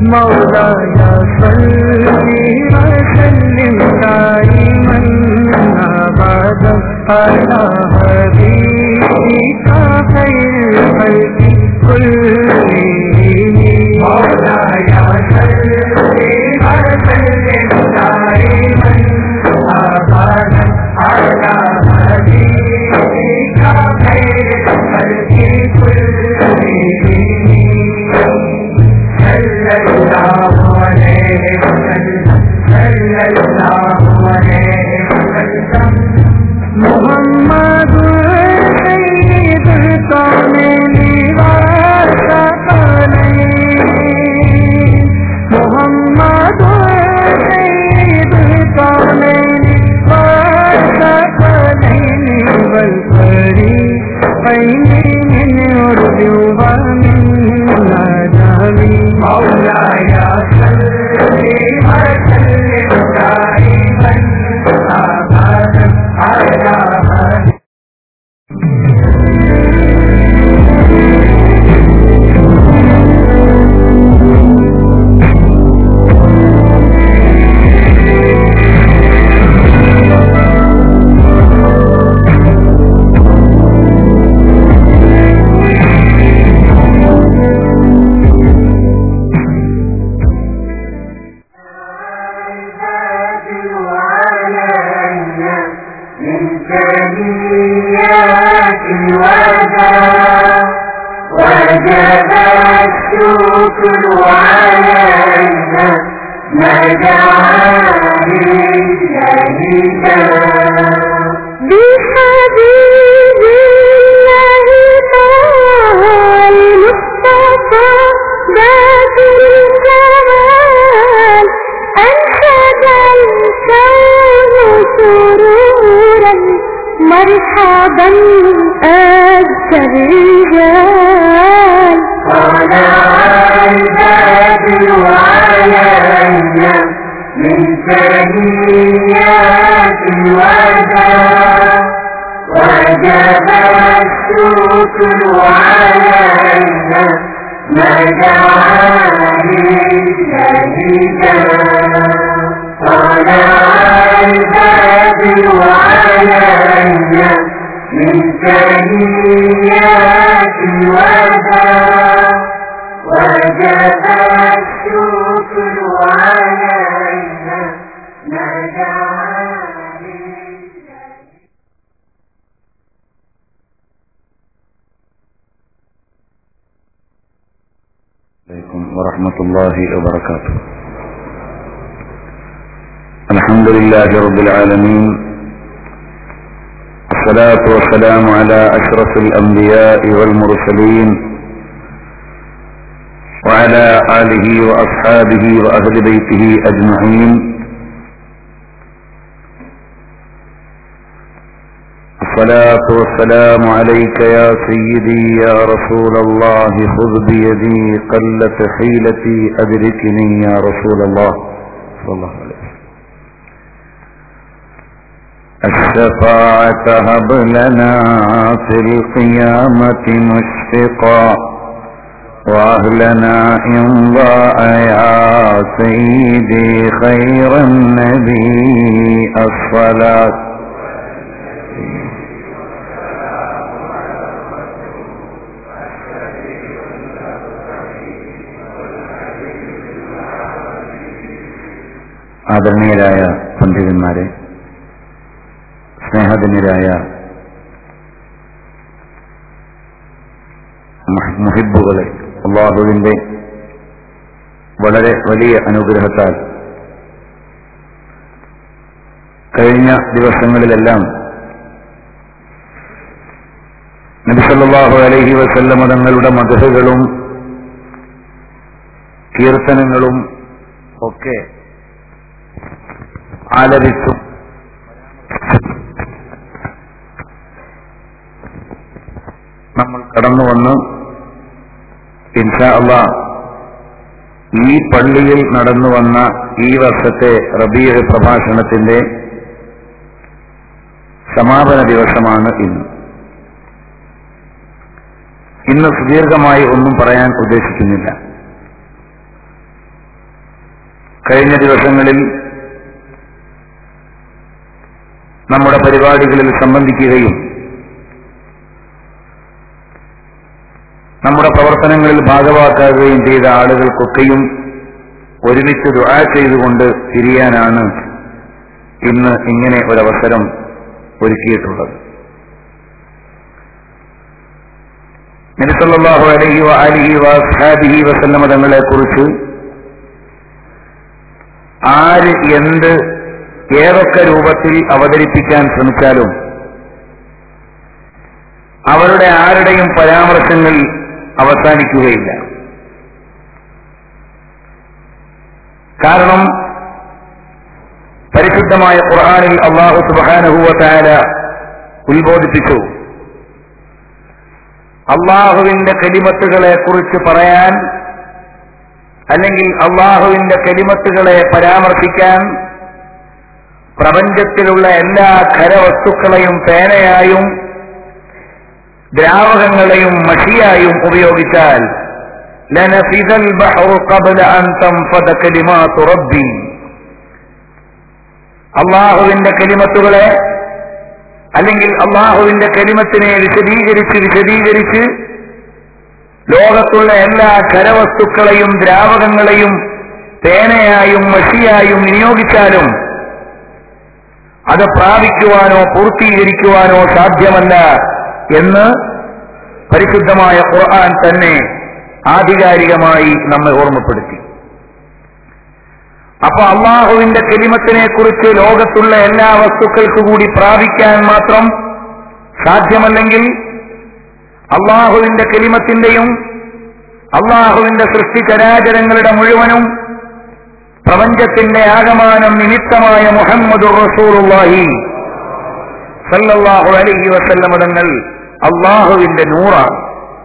مولاي صل وسلم دائما ابدا على حبيبك خير الخلق كلهم مولاي صل وسلم دائما ابدا على حبيبك خير الخلق كلهم صلى الله عليه وسلم صلى الله عليه وسلم محمد سيد الكونين والثقلين محمد سيد الكونين والثقلين والفريقين من عرب ومن عجم مولاي صل وسلم دائما ابدا على حبيبك من ثنيات الوداع وجب الشكر علينا ما دعا للشهيدا بحبيب الله تعالى المصطفى باقي الجمال أنشد الكون سرورا مرحبا أجد الرجال طلع البدر علينا من ثنيات الوداع وجب الشكر علينا ما دعا للشهيدا طلع البدر علينا من ثنيات الوداع وجب الشكر علينا ما دعا للشهيدا عليكم ورحمة الله وبركاته الحمد لله رب العالمين الصلاة والسلام على أشرف الأنبياء والمرسلين وعلى آله وأصحابه وأهل بيته أجمعين الصلاة والسلام عليك يا سيدي يا رسول الله خذ بيدي قلت حيلتي أدركني يا رسول الله صلى الله عليه وسلم الشفاعة هب لنا في القيامة مشفقا وأهلنا إن ضاع يا سيدي خير النبي الصلاة ആദരണീയരായ പണ്ഡിതന്മാരെ സ്നേഹധന്യരായ മുഹ- മുഹിബുകളെ അള്ളാഹുവിന്റെ വളരെ വലിയ അനുഗ്രഹത്താൽ കഴിഞ്ഞ ദിവസങ്ങളിലെല്ലാം നബിസല്ലാഹു അലൈഹി വസല്ലമ തങ്ങളുടെ മധുഹകളും കീർത്തനങ്ങളും ഒക്കെ ആലപിച്ചും നമ്മൾ കടന്നു വന്ന് ഇൻഷാ അള്ളാ ഈ പള്ളിയിൽ നടന്നു വന്ന ഈ വർഷത്തെ റബീഴ് പ്രഭാഷണത്തിന്റെ സമാപന ദിവസമാണ് ഇന്ന് ഇന്ന് സുദീർഘമായി ഒന്നും പറയാൻ ഉദ്ദേശിക്കുന്നില്ല കഴിഞ്ഞ ദിവസങ്ങളിൽ നമ്മുടെ പരിപാടികളിൽ സംബന്ധിക്കുകയും നമ്മുടെ പ്രവർത്തനങ്ങളിൽ ഭാഗമാക്കുകയും ചെയ്ത ആളുകൾക്കൊക്കെയും ഒരുമിച്ച് ദുആ ചെയ്തുകൊണ്ട് തിരിയാനാണ് ഇന്ന് ഇങ്ങനെ ഒരവസരം ഒരുക്കിയിട്ടുള്ളത് നബിസല്ലാഹു അലഹി അലിഹി വസ്ഹാബിഹി വസല്ലമ തങ്ങളെ കുറിച്ച് ആര് എന്ത് ഏതൊക്കെ രൂപത്തിൽ അവതരിപ്പിക്കാൻ ശ്രമിച്ചാലും അവരുടെ ആരുടെയും പരാമർശങ്ങൾ അവസാനിക്കുകയില്ല കാരണം പരിശുദ്ധമായ ഖുർആാനിൽ അള്ളാഹു സുബാനഹുവത്തായ ഉത്ബോധിപ്പിച്ചു അള്ളാഹുവിന്റെ കലിമത്തുകളെ കുറിച്ച് പറയാൻ അല്ലെങ്കിൽ അള്ളാഹുവിന്റെ കലിമത്തുകളെ പരാമർശിക്കാൻ പ്രപഞ്ചത്തിലുള്ള എല്ലാ ഖരവസ്തുക്കളെയും പേനയായും ദ്രാവകങ്ങളെയും മഷിയായും ഉപയോഗിച്ചാൽ ലനഫിദൽ ബഹ്റു ഖബ്ല അൻ തൻഫദ കലിമാതു റബ്ബി അള്ളാഹുവിന്റെ കലിമത്തുകളെ അല്ലെങ്കിൽ അള്ളാഹുവിന്റെ കലിമത്തിനെ വിശദീകരിച്ച് വിശദീകരിച്ച് ലോകത്തുള്ള എല്ലാ ഖരവസ്തുക്കളെയും ദ്രാവകങ്ങളെയും പേനയായും മഷിയായും വിനിയോഗിച്ചാലും അത് പ്രാപിക്കുവാനോ പൂർത്തീകരിക്കുവാനോ സാധ്യമല്ല എന്ന് പരിശുദ്ധമായ ഖുർആൻ തന്നെ ആധികാരികമായി നമ്മെ ഓർമ്മപ്പെടുത്തി അപ്പൊ അള്ളാഹുവിന്റെ കെലിമത്തിനെ കുറിച്ച് ലോകത്തുള്ള എല്ലാ വസ്തുക്കൾക്ക് കൂടി പ്രാപിക്കാൻ മാത്രം സാധ്യമല്ലെങ്കിൽ അള്ളാഹുവിന്റെ കെലിമത്തിന്റെയും അള്ളാഹുവിന്റെ സൃഷ്ടി ചരാചരങ്ങളുടെ മുഴുവനും പ്രപഞ്ചത്തിന്റെ ആകമാനം നിമിത്തമായ മുഹമ്മദ് റസൂറുല്ലാഹി സല്ലല്ലാഹു അലൈഹി വസല്ലമ തങ്ങൾ അള്ളാഹുവിന്റെ നൂറാണ്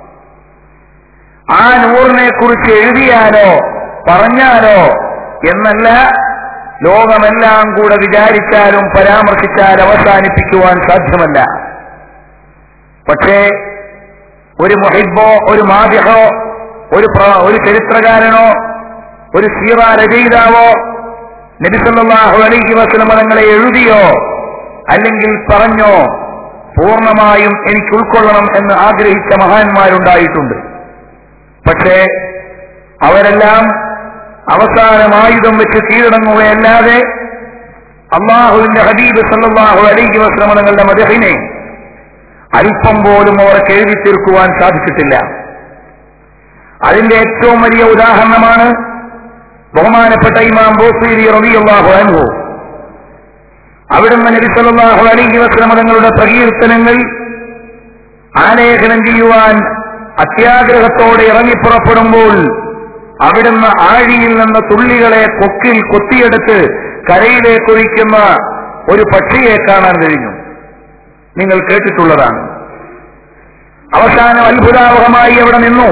ആ നൂറിനെ കുറിച്ച് എഴുതിയാലോ പറഞ്ഞാലോ എന്നല്ല ലോകമെല്ലാം കൂടെ വിചാരിച്ചാലും പരാമർശിച്ചാൽ അവസാനിപ്പിക്കുവാൻ സാധ്യമല്ല പക്ഷേ ഒരു മൊഹിബോ ഒരു മാതിഹോ ഒരു പ്ര- ഒരു ചരിത്രകാരനോ ഒരു സീറ രചയിതാവോ നബിസല്ലാഹു അലൈഹി വസ്ലമ തങ്ങളെ എഴുതിയോ അല്ലെങ്കിൽ പറഞ്ഞോ പൂർണ്ണമായും എനിക്ക് ഉൾക്കൊള്ളണം എന്ന് ആഗ്രഹിച്ച മഹാന്മാരുണ്ടായിട്ടുണ്ട് പക്ഷേ അവരെല്ലാം അവസാനം ആയുധം വെച്ച് കീഴടങ്ങുകയല്ലാതെ അള്ളാഹുവിന്റെ ഹബീബ് സല്ലല്ലാഹു അലൈഹി വസ്ലമ തങ്ങളുടെ മദഹിനെ അല്പം പോലും അവർക്ക് എഴുതി തീർക്കുവാൻ സാധിച്ചിട്ടില്ല അതിന്റെ ഏറ്റവും വലിയ ഉദാഹരണമാണ് ബഹുമാനപ്പെട്ട ഇമാം ബോസീരി റബിയല്ലാഹു അൻഹു അവിടുന്ന് നബി സല്ലല്ലാഹു അലൈഹി വസല്ലമ തങ്ങളുടെ പ്രകീർത്തനങ്ങൾ ആലേഖനം ചെയ്യുവാൻ അത്യാഗ്രഹത്തോടെ ഇറങ്ങിപ്പുറപ്പെടുമ്പോൾ അവിടുന്ന് ആഴിയിൽ നിന്ന് തുള്ളികളെ കൊക്കിൽ കൊത്തിയെടുത്ത് കരയിലേക്ക് ഒഴിക്കുന്ന ഒരു പക്ഷിയെ കാണാൻ കഴിഞ്ഞു നിങ്ങൾ കേട്ടിട്ടുള്ളതാണ് അവസാനം അത്ഭുതാവഹമായി അവിടെ നിന്നു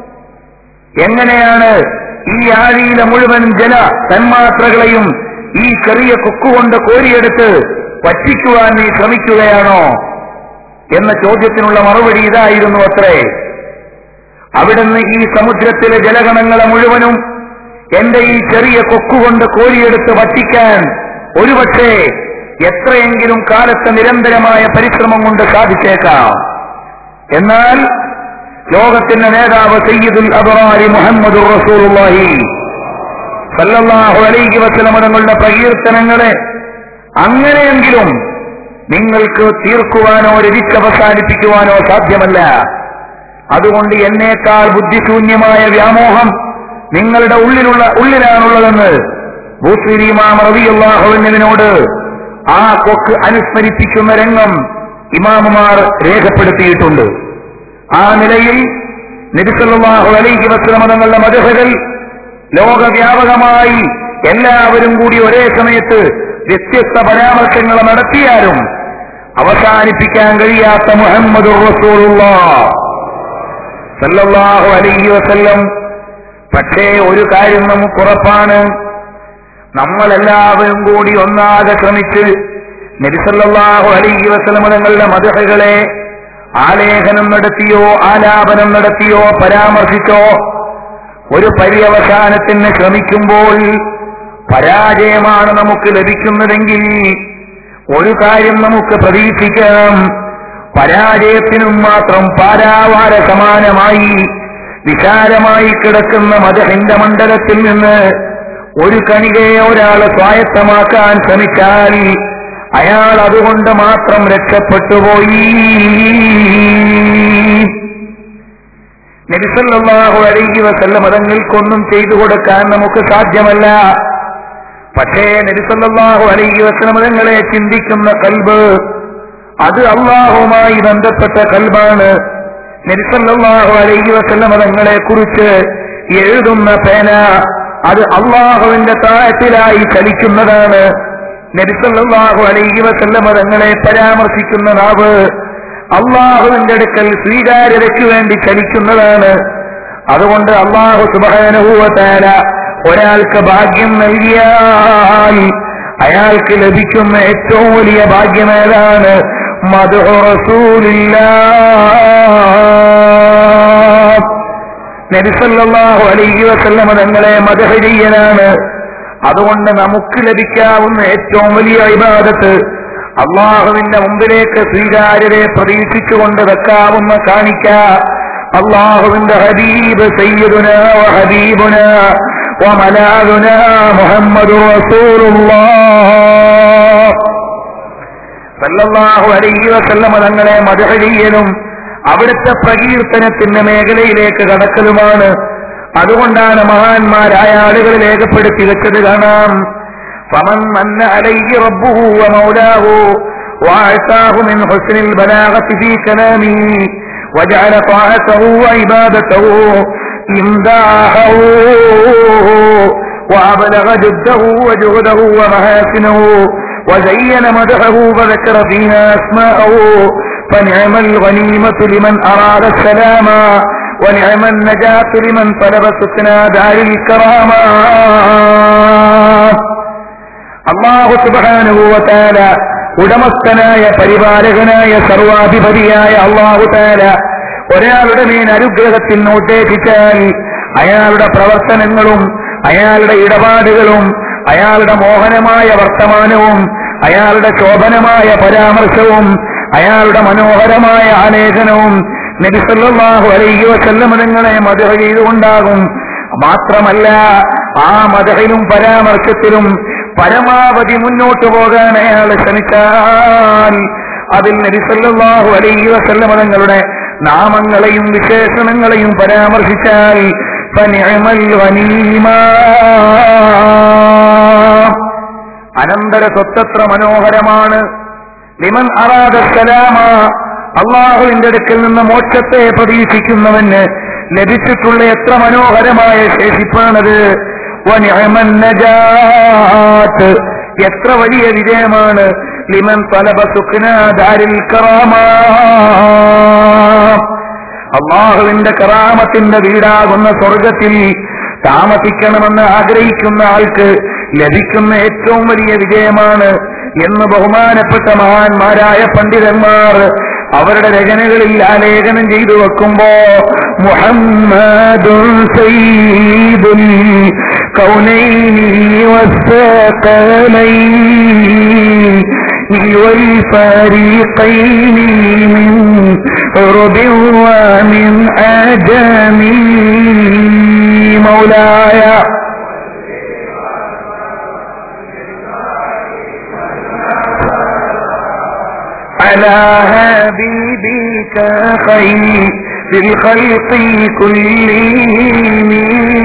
എങ്ങനെയാണ് ഈ ആഴിയിലെ മുഴുവൻ ജല തന്മാത്രകളെയും ഈ ചെറിയ കൊക്കുകൊണ്ട് കോരിയെടുത്ത് പറ്റിക്കുവാൻ നീ ശ്രമിക്കുകയാണോ എന്ന ചോദ്യത്തിനുള്ള മറുപടി ഇതായിരുന്നു അത്രേ അവിടുന്ന് ഈ സമുദ്രത്തിലെ ജലഗണങ്ങളെ മുഴുവനും എന്റെ ഈ ചെറിയ കൊക്കുകൊണ്ട് കോരിയെടുത്ത് വറ്റിക്കാൻ ഒരുപക്ഷേ എത്രയെങ്കിലും കാലത്തെ നിരന്തരമായ പരിശ്രമം കൊണ്ട് സാധിച്ചേക്കാം എന്നാൽ ലോകത്തിന്റെ നേതാവ് സയ്യിദുൽ അബറാരി മുഹമ്മദ് റസൂലുള്ളാഹി സല്ലല്ലാഹു അലൈഹി വസല്ലമ തങ്ങളുടെ പ്രകീർത്തനങ്ങളെ അങ്ങനെയെങ്കിലും നിങ്ങൾക്ക് തീർക്കുവാനോ രചിച്ചവസാനിപ്പിക്കുവാനോ സാധ്യമല്ല അതുകൊണ്ട് എന്നേക്കാൾ ബുദ്ധിശൂന്യമായ വ്യാമോഹം നിങ്ങളുടെ ഉള്ളിലുള്ള ഉള്ളിലാണുള്ളതെന്ന് ഭൂശ്രീമാം റബിയുള്ളാഹുവിനോട് ആ കൊക്ക് അനുസ്മരിപ്പിക്കുന്ന രംഗം ഇമാമുമാർ രേഖപ്പെടുത്തിയിട്ടുണ്ട് ആ നിലയിൽ നബിസല്ലാഹു അലൈഹി വസ്ലമ തങ്ങളുടെ മതഹകൾ ലോകവ്യാപകമായി എല്ലാവരും കൂടി ഒരേ സമയത്ത് വ്യത്യസ്ത പരാമർശങ്ങൾ നടത്തിയാലും അവസാനിപ്പിക്കാൻ കഴിയാത്ത മുഹമ്മദ് റസൂലുള്ള സല്ലല്ലാഹു അലൈഹി വസല്ലം പക്ഷേ ഒരു കാര്യം നമുക്ക് ഉറപ്പാണ് നമ്മളെല്ലാവരും കൂടി ഒന്നാകെ ശ്രമിച്ച് നബിസല്ലാഹു അലൈഹി വസല്ലം തങ്ങളുടെ മതഹകളെ ആലേഖനം നടത്തിയോ ആലാപനം നടത്തിയോ പരാമർശിച്ചോ ഒരു പര്യവസാനത്തിന് ശ്രമിക്കുമ്പോൾ പരാജയമാണ് നമുക്ക് ലഭിക്കുന്നതെങ്കിൽ ഒരു കാര്യം നമുക്ക് പ്രതീക്ഷിക്കാം പരാജയത്തിനും മാത്രം പാരാവാര സമാനമായി വിശാലമായി കിടക്കുന്ന മതഹിന്റെ മണ്ഡലത്തിൽ നിന്ന് ഒരു കണികയെ ഒരാൾ സ്വായത്തമാക്കാൻ ശ്രമിച്ചാൽ അയാൾ അതുകൊണ്ട് മാത്രം രക്ഷപ്പെട്ടുപോയി നബിസല്ലാഹു അലൈഹി വസല്ല മതങ്ങൾക്കൊന്നും ചെയ്തു കൊടുക്കാൻ നമുക്ക് സാധ്യമല്ല പക്ഷേ നബിസല്ലാഹു അലൈഹി വസല്ല മതങ്ങളെ ചിന്തിക്കുന്ന കൽബ് അത് അള്ളാഹുമായി ബന്ധപ്പെട്ട കൽബാണ് നബിസല്ലാഹു അലൈഹി വസല്ല മതങ്ങളെ കുറിച്ച് എഴുതുന്ന പേന അത് അള്ളാഹുവിന്റെ താഴത്തിലായി ചലിക്കുന്നതാണ് നബിസല്ലാഹു അലൈഹി വസല്ല മതങ്ങളെ പരാമർശിക്കുന്ന നാവ് അള്ളാഹുവിന്റെ അടുക്കൽ സ്വീകാര്യതയ്ക്ക് വേണ്ടി ചലിക്കുന്നതാണ് അതുകൊണ്ട് അള്ളാഹു സുബാനുഭൂവത്താല ഒരാൾക്ക് ഭാഗ്യം നൽകിയാൽ അയാൾക്ക് ലഭിക്കുന്ന ഏറ്റവും വലിയ ഭാഗ്യമേതാണ് നബിസല്ലാഹു അലൈഹി വസല്ലമ തങ്ങളെ മതഹരീയനാണ് അതുകൊണ്ട് നമുക്ക് ലഭിക്കാവുന്ന ഏറ്റവും വലിയ ഇബാദത്ത് അള്ളാഹുവിന്റെ മുമ്പിലേക്ക് സ്വീകാര്യതയെ പ്രതീക്ഷിച്ചുകൊണ്ട് വെക്കാവുന്ന കാണിക്ക അള്ളാഹുവിന്റെ ഹബീബ് സയ്യിദുന വ ഹബീബുന വമലാദുന മുഹമ്മദ് റസൂലുള്ളാഹ് സല്ലല്ലാഹു അലൈഹി വസല്ലമ തങ്ങളെ മദഹരീയലും അവിടുത്തെ പ്രകീർത്തനത്തിന്റെ മേഖലയിലേക്ക് കടക്കലുമാണ് അതുകൊണ്ടാണ് മഹാന്മാരായ ആളുകൾ രേഖപ്പെടുത്തി വെച്ചത് കാണാം فمن من عليه ربه ومولاه وأعطاه من حسن البلاغة في كلامه وجعل طاعته وعبادته إمداحه وأبلغ جده وجهده ومحاسنه وزين مدحه فذكر فيها أسماءه فنعم الغنيمة لمن أراد السلام ونعم النجاة لمن طلب سكنى دار الكرامة അള്ളാഹു സുബാനുഭൂവത്താല ഉടമസ്ഥനായ പരിപാലകനായ സർവാധിപതിയായ അള്ളാഹു താല ഒരാളുടെ മേൽ അനുഗ്രഹത്തിൽ ഉദ്ദേശിച്ചാൽ അയാളുടെ പ്രവർത്തനങ്ങളും അയാളുടെ ഇടപാടുകളും അയാളുടെ മോഹനമായ വർത്തമാനവും അയാളുടെ ശോഭനമായ പരാമർശവും അയാളുടെ മനോഹരമായ ആലേഖനവും നബിസല്ലാഹു അലൈഹി വസല്ലമതങ്ങളെ മധുര ചെയ്തുകൊണ്ടാകും മാത്രമല്ല ആ മതഹിലും പരാമർശത്തിലും പരമാവധി മുന്നോട്ട് പോകാൻ അയാൾ ശ്രമിച്ചാൽ അതിൽ നബിസല്ലാഹു അലൈഹി വസല്ലമതങ്ങളുടെ നാമങ്ങളെയും വിശേഷണങ്ങളെയും പരാമർശിച്ചാൽ ഫനിഅമൽ ഗനീമാ. അനന്തര സ്വത്തത്ര മനോഹരമാണ് ലിമൻ അറാദ സലാമ അള്ളാഹുവിന്റെ അടുക്കൽ നിന്ന് മോക്ഷത്തെ പ്രതീക്ഷിക്കുന്നവന് ലഭിച്ചിട്ടുള്ള എത്ര മനോഹരമായ ശേഷിപ്പാണത് വനിഅമൻ നജാത്ത് എത്ര വലിയ വിജയമാണ് ലിമൻ തലബ സുഖ്ന ദാരിൽ കറാമ അള്ളാഹുവിന്റെ കറാമത്തിന്റെ വീടാകുന്ന സ്വർഗത്തിൽ താമസിക്കണമെന്ന് ആഗ്രഹിക്കുന്ന ആൾക്ക് ലഭിക്കുന്ന ഏറ്റവും വലിയ വിജയമാണ് എന്ന് ബഹുമാനപ്പെട്ട മഹാന്മാരായ പണ്ഡിതന്മാർ അവരുടെ രചനകളിൽ ആലേഖനം ചെയ്തു വെക്കുമ്പോ മുഹമ്മദുൽ സയ്യിദുൽ കൗനൈനി വസ്സഖലൈനി والفريقين من عرب ومن عجم مولاي على حبيبك خير الخلق كلهم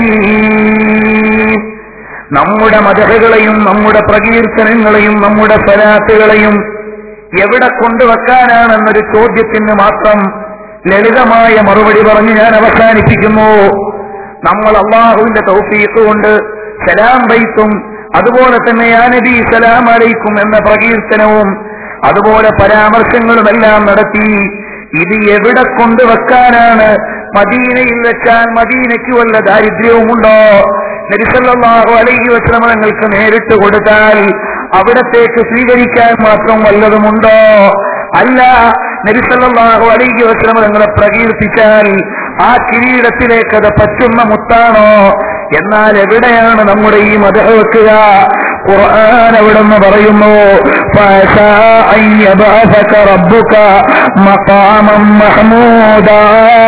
നമ്മുടെ മതകളെയും നമ്മുടെ പ്രകീർത്തനങ്ങളെയും നമ്മുടെ സ്വലാത്തുകളെയും എവിടെ കൊണ്ടുവെക്കാനാണെന്നൊരു ചോദ്യത്തിന് മാത്രം ലളിതമായ മറുപടി പറഞ്ഞ് ഞാൻ അവസാനിപ്പിക്കുന്നു നമ്മൾ അള്ളാഹുവിന്റെ തൗഫീഖ് കൊണ്ട് സലാം ബൈത്തും അതുപോലെ തന്നെ യാ നബി സലാം അലൈക്കും എന്ന പ്രകീർത്തനവും അതുപോലെ പരാമർശങ്ങളുമെല്ലാം നടത്തി ഇത് എവിടെ കൊണ്ടുവെക്കാനാണ് മദീനയിൽ വെച്ചാൽ മദീനയ്ക്ക് വല്ല ദാരിദ്ര്യവുമുണ്ടോ നബിസല്ലാഹു അലൈഹി വസ്ലമങ്ങൾക്ക് നേരിട്ട് കൊടുത്താൽ അവിടത്തേക്ക് സ്വീകരിക്കാൻ മാത്രം വല്ലതുമുണ്ടോ അല്ല നബിസല്ലാഹു അലൈഹി വസ്ലമ നിങ്ങളെ പ്രകീർത്തിച്ചാൽ ആ കിരീടത്തിലേക്ക് അത് പറ്റുന്ന മുത്താണോ എന്നാൽ എവിടെയാണ് നമ്മുടെ ഈ മത വെക്കുക ഖുർആൻ എവിടെന്ന് പറയുന്നു ഫഅസാ അൻ യബഅസക റബ്ബുക മഖാമൻ മഹ്മൂദാ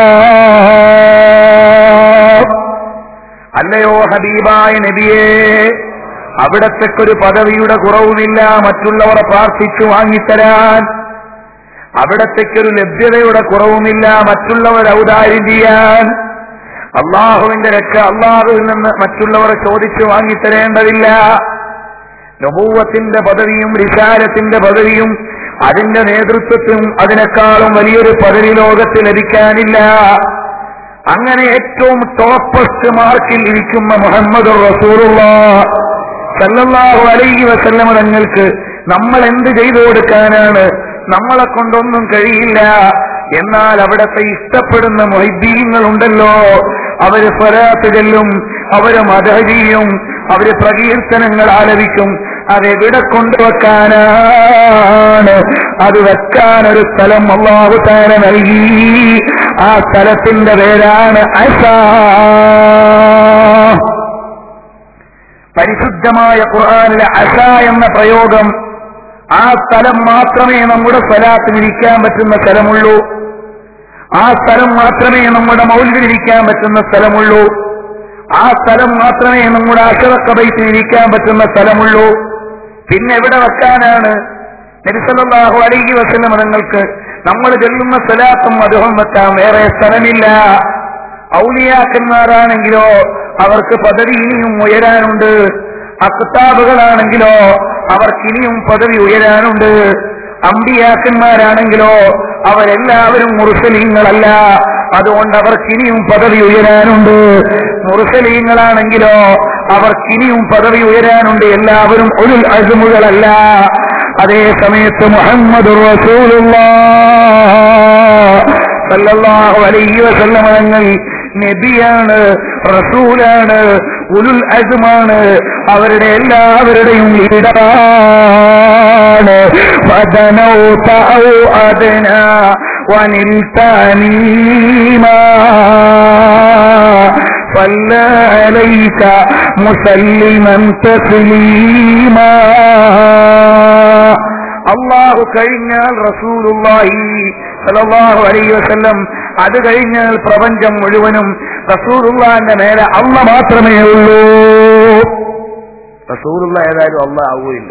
അല്ലയോ ഹബീബായ നബിയേ അവിടത്തേക്കൊരു പദവിയുടെ കുറവുമില്ല മറ്റുള്ളവർ പ്രാർത്ഥിച്ചു വാങ്ങിത്തരാൻ അവിടത്തേക്കൊരു ലഭ്യതയുടെ കുറവുമില്ല മറ്റുള്ളവർ ഔദാര്യം ചെയ്യാൻ അള്ളാഹുവിന്റെ രക്ഷ അള്ളാഹുവിൽ നിന്ന് മറ്റുള്ളവർ ചോദിച്ചു വാങ്ങിത്തരേണ്ടതില്ല നബൂവത്തിന്റെ പദവിയും റിസാലത്തിന്റെ പദവിയും അതിന്റെ നേതൃത്വത്തിനും അതിനേക്കാളും വലിയൊരു പദവി ലോകത്ത് ലഭിക്കാനില്ല അങ്ങനെ ഏറ്റവും ടോപ്പസ്റ്റ് മാർക്കിൽ ഇരിക്കുന്ന മുഹമ്മദ് റസൂലുള്ള സല്ലല്ലാഹു അലൈഹി വസല്ലമ തങ്ങൾക്ക് നമ്മൾ എന്ത് ചെയ്തു കൊടുക്കാനാണ് നമ്മളെ കൊണ്ടൊന്നും കഴിയില്ല എന്നാൽ അവിടത്തെ ഇഷ്ടപ്പെടുന്ന മൊയ്തീങ്ങളുണ്ടല്ലോ അവര് സ്വരാത്ത് ചെല്ലും അവര് മതചെയ്യും അവര് പ്രകീർത്തനങ്ങൾ ആലപിക്കും അതെവിടെ കൊണ്ടുവെക്കാനാണ് അത് വെക്കാൻ ഒരു സ്ഥലം അള്ളാഹു താര നൽകി ആ സ്ഥലത്തിന്റെ പേരാണ് അസാ പരിശുദ്ധമായ ഖുർആനിലെ അസ എന്ന പ്രയോഗം ആ സ്ഥലം മാത്രമേ നമ്മുടെ സ്വലാത്തിനിരിക്കാൻ പറ്റുന്ന സ്ഥലമുള്ളൂ ആ സ്ഥലം മാത്രമേ നമ്മുടെ മൗലികരിക്കാൻ പറ്റുന്ന സ്ഥലമുള്ളൂ ആ സ്ഥലം മാത്രമേ നമ്മുടെ അഷറക്കബൈത്തിനിരിക്കാൻ പറ്റുന്ന സ്ഥലമുള്ളൂ പിന്നെ എവിടെ വെക്കാനാണ് നബിസല്ലാഹു അലൈഹി വസല്ലം നിങ്ങൾക്ക് നമ്മൾ ചെല്ലുന്ന സ്ഥലത്തും അദ്ദേഹം വെക്കാൻ വേറെ സ്ഥലമില്ല ഔലിയാക്കന്മാരാണെങ്കിലോ അവർക്ക് പദവി ഇനിയും ഉയരാനുണ്ട് അക്താബുകളാണെങ്കിലോ അവർക്ക് ഇനിയും പദവി ഉയരാനുണ്ട് അമ്പിയാക്കന്മാരാണെങ്കിലോ അവരെല്ലാവരും മുറുസലീങ്ങളല്ല അതുകൊണ്ട് അവർക്ക് ഇനിയും പദവി ഉയരാനുണ്ട് മുറുസലീങ്ങളാണെങ്കിലോ അവർക്ക് ഇനിയും പദവി ഉയരാനുണ്ട് എല്ലാവരും ഒരു അഴുമുകളല്ല അതേ സമയത്ത് മുഹമ്മദ് സല്ലല്ലാഹു അലൈഹി വസല്ലമ തങ്ങൾ നബിയാണ് റസൂലാണ് ഉലുൽ അസുമാണ് അവരുടെ എല്ലാവരുടെയും ലീഡറാണ് വദനൗത ഔ അദ്ന വനിൽത നീമാ صلى عليك مسلما تسليما അള്ളാഹു കഴിഞ്ഞാൽ റസൂലുള്ളാഹി സല്ലല്ലാഹു അലൈഹി വസല്ലം അത് കഴിഞ്ഞാൽ പ്രപഞ്ചം മുഴുവനും റസൂലുള്ളാന്റെ മേലെ അള്ള മാത്രമേ ഉള്ളൂ റസൂലുള്ള ഏതായാലും അള്ള ആവുകയില്ല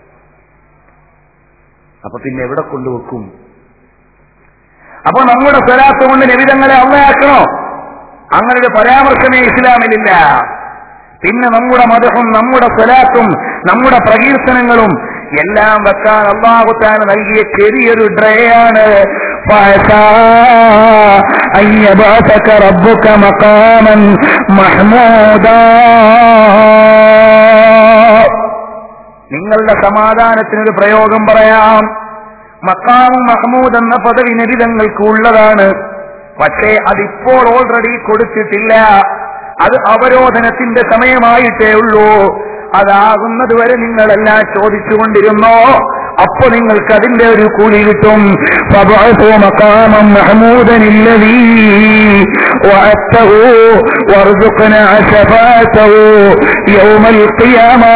അപ്പൊ പിന്നെ എവിടെ കൊണ്ടുവെക്കും അപ്പൊ നമ്മുടെ സ്വലാത്ത് കൊണ്ട് നിബിതങ്ങളെ അള്ളയാക്കണോ അങ്ങനെ ഒരു പരാമർശമേ ഇസ്ലാമിലില്ല പിന്നെ നമ്മുടെ മതവും നമ്മുടെ സ്വലാത്തും നമ്മുടെ പ്രകീർത്തനങ്ങളും എല്ലാം വെക്കാൻ അള്ളാഹുത്താൻ നൽകിയ ചെറിയൊരു ഡ്രയാണ് റബ്ബുക മക്കാമൻ മഹ്മൂദാ നിങ്ങളുടെ സമാധാനത്തിനൊരു പ്രയോഗം പറയാം മക്കാമും മഹ്മൂദ് എന്ന പദവി നബിതങ്ങൾക്ക് ഉള്ളതാണ് പക്ഷേ അതിപ്പോൾ ഓൾറെഡി കൊടുത്തിട്ടില്ല അത് അവരോധനത്തിന്റെ സമയമായിട്ടേ ഉള്ളൂ അതാകുന്നത് വരെ നിങ്ങളെല്ലാം ചോദിച്ചുകൊണ്ടിരുന്നോ അപ്പൊ നിങ്ങൾക്ക് അതിന്റെ ഒരു കൂലി കിട്ടും فبعثوا مقاما محمودا الذي وعدته وارزقنا شفاعته يوم القيامة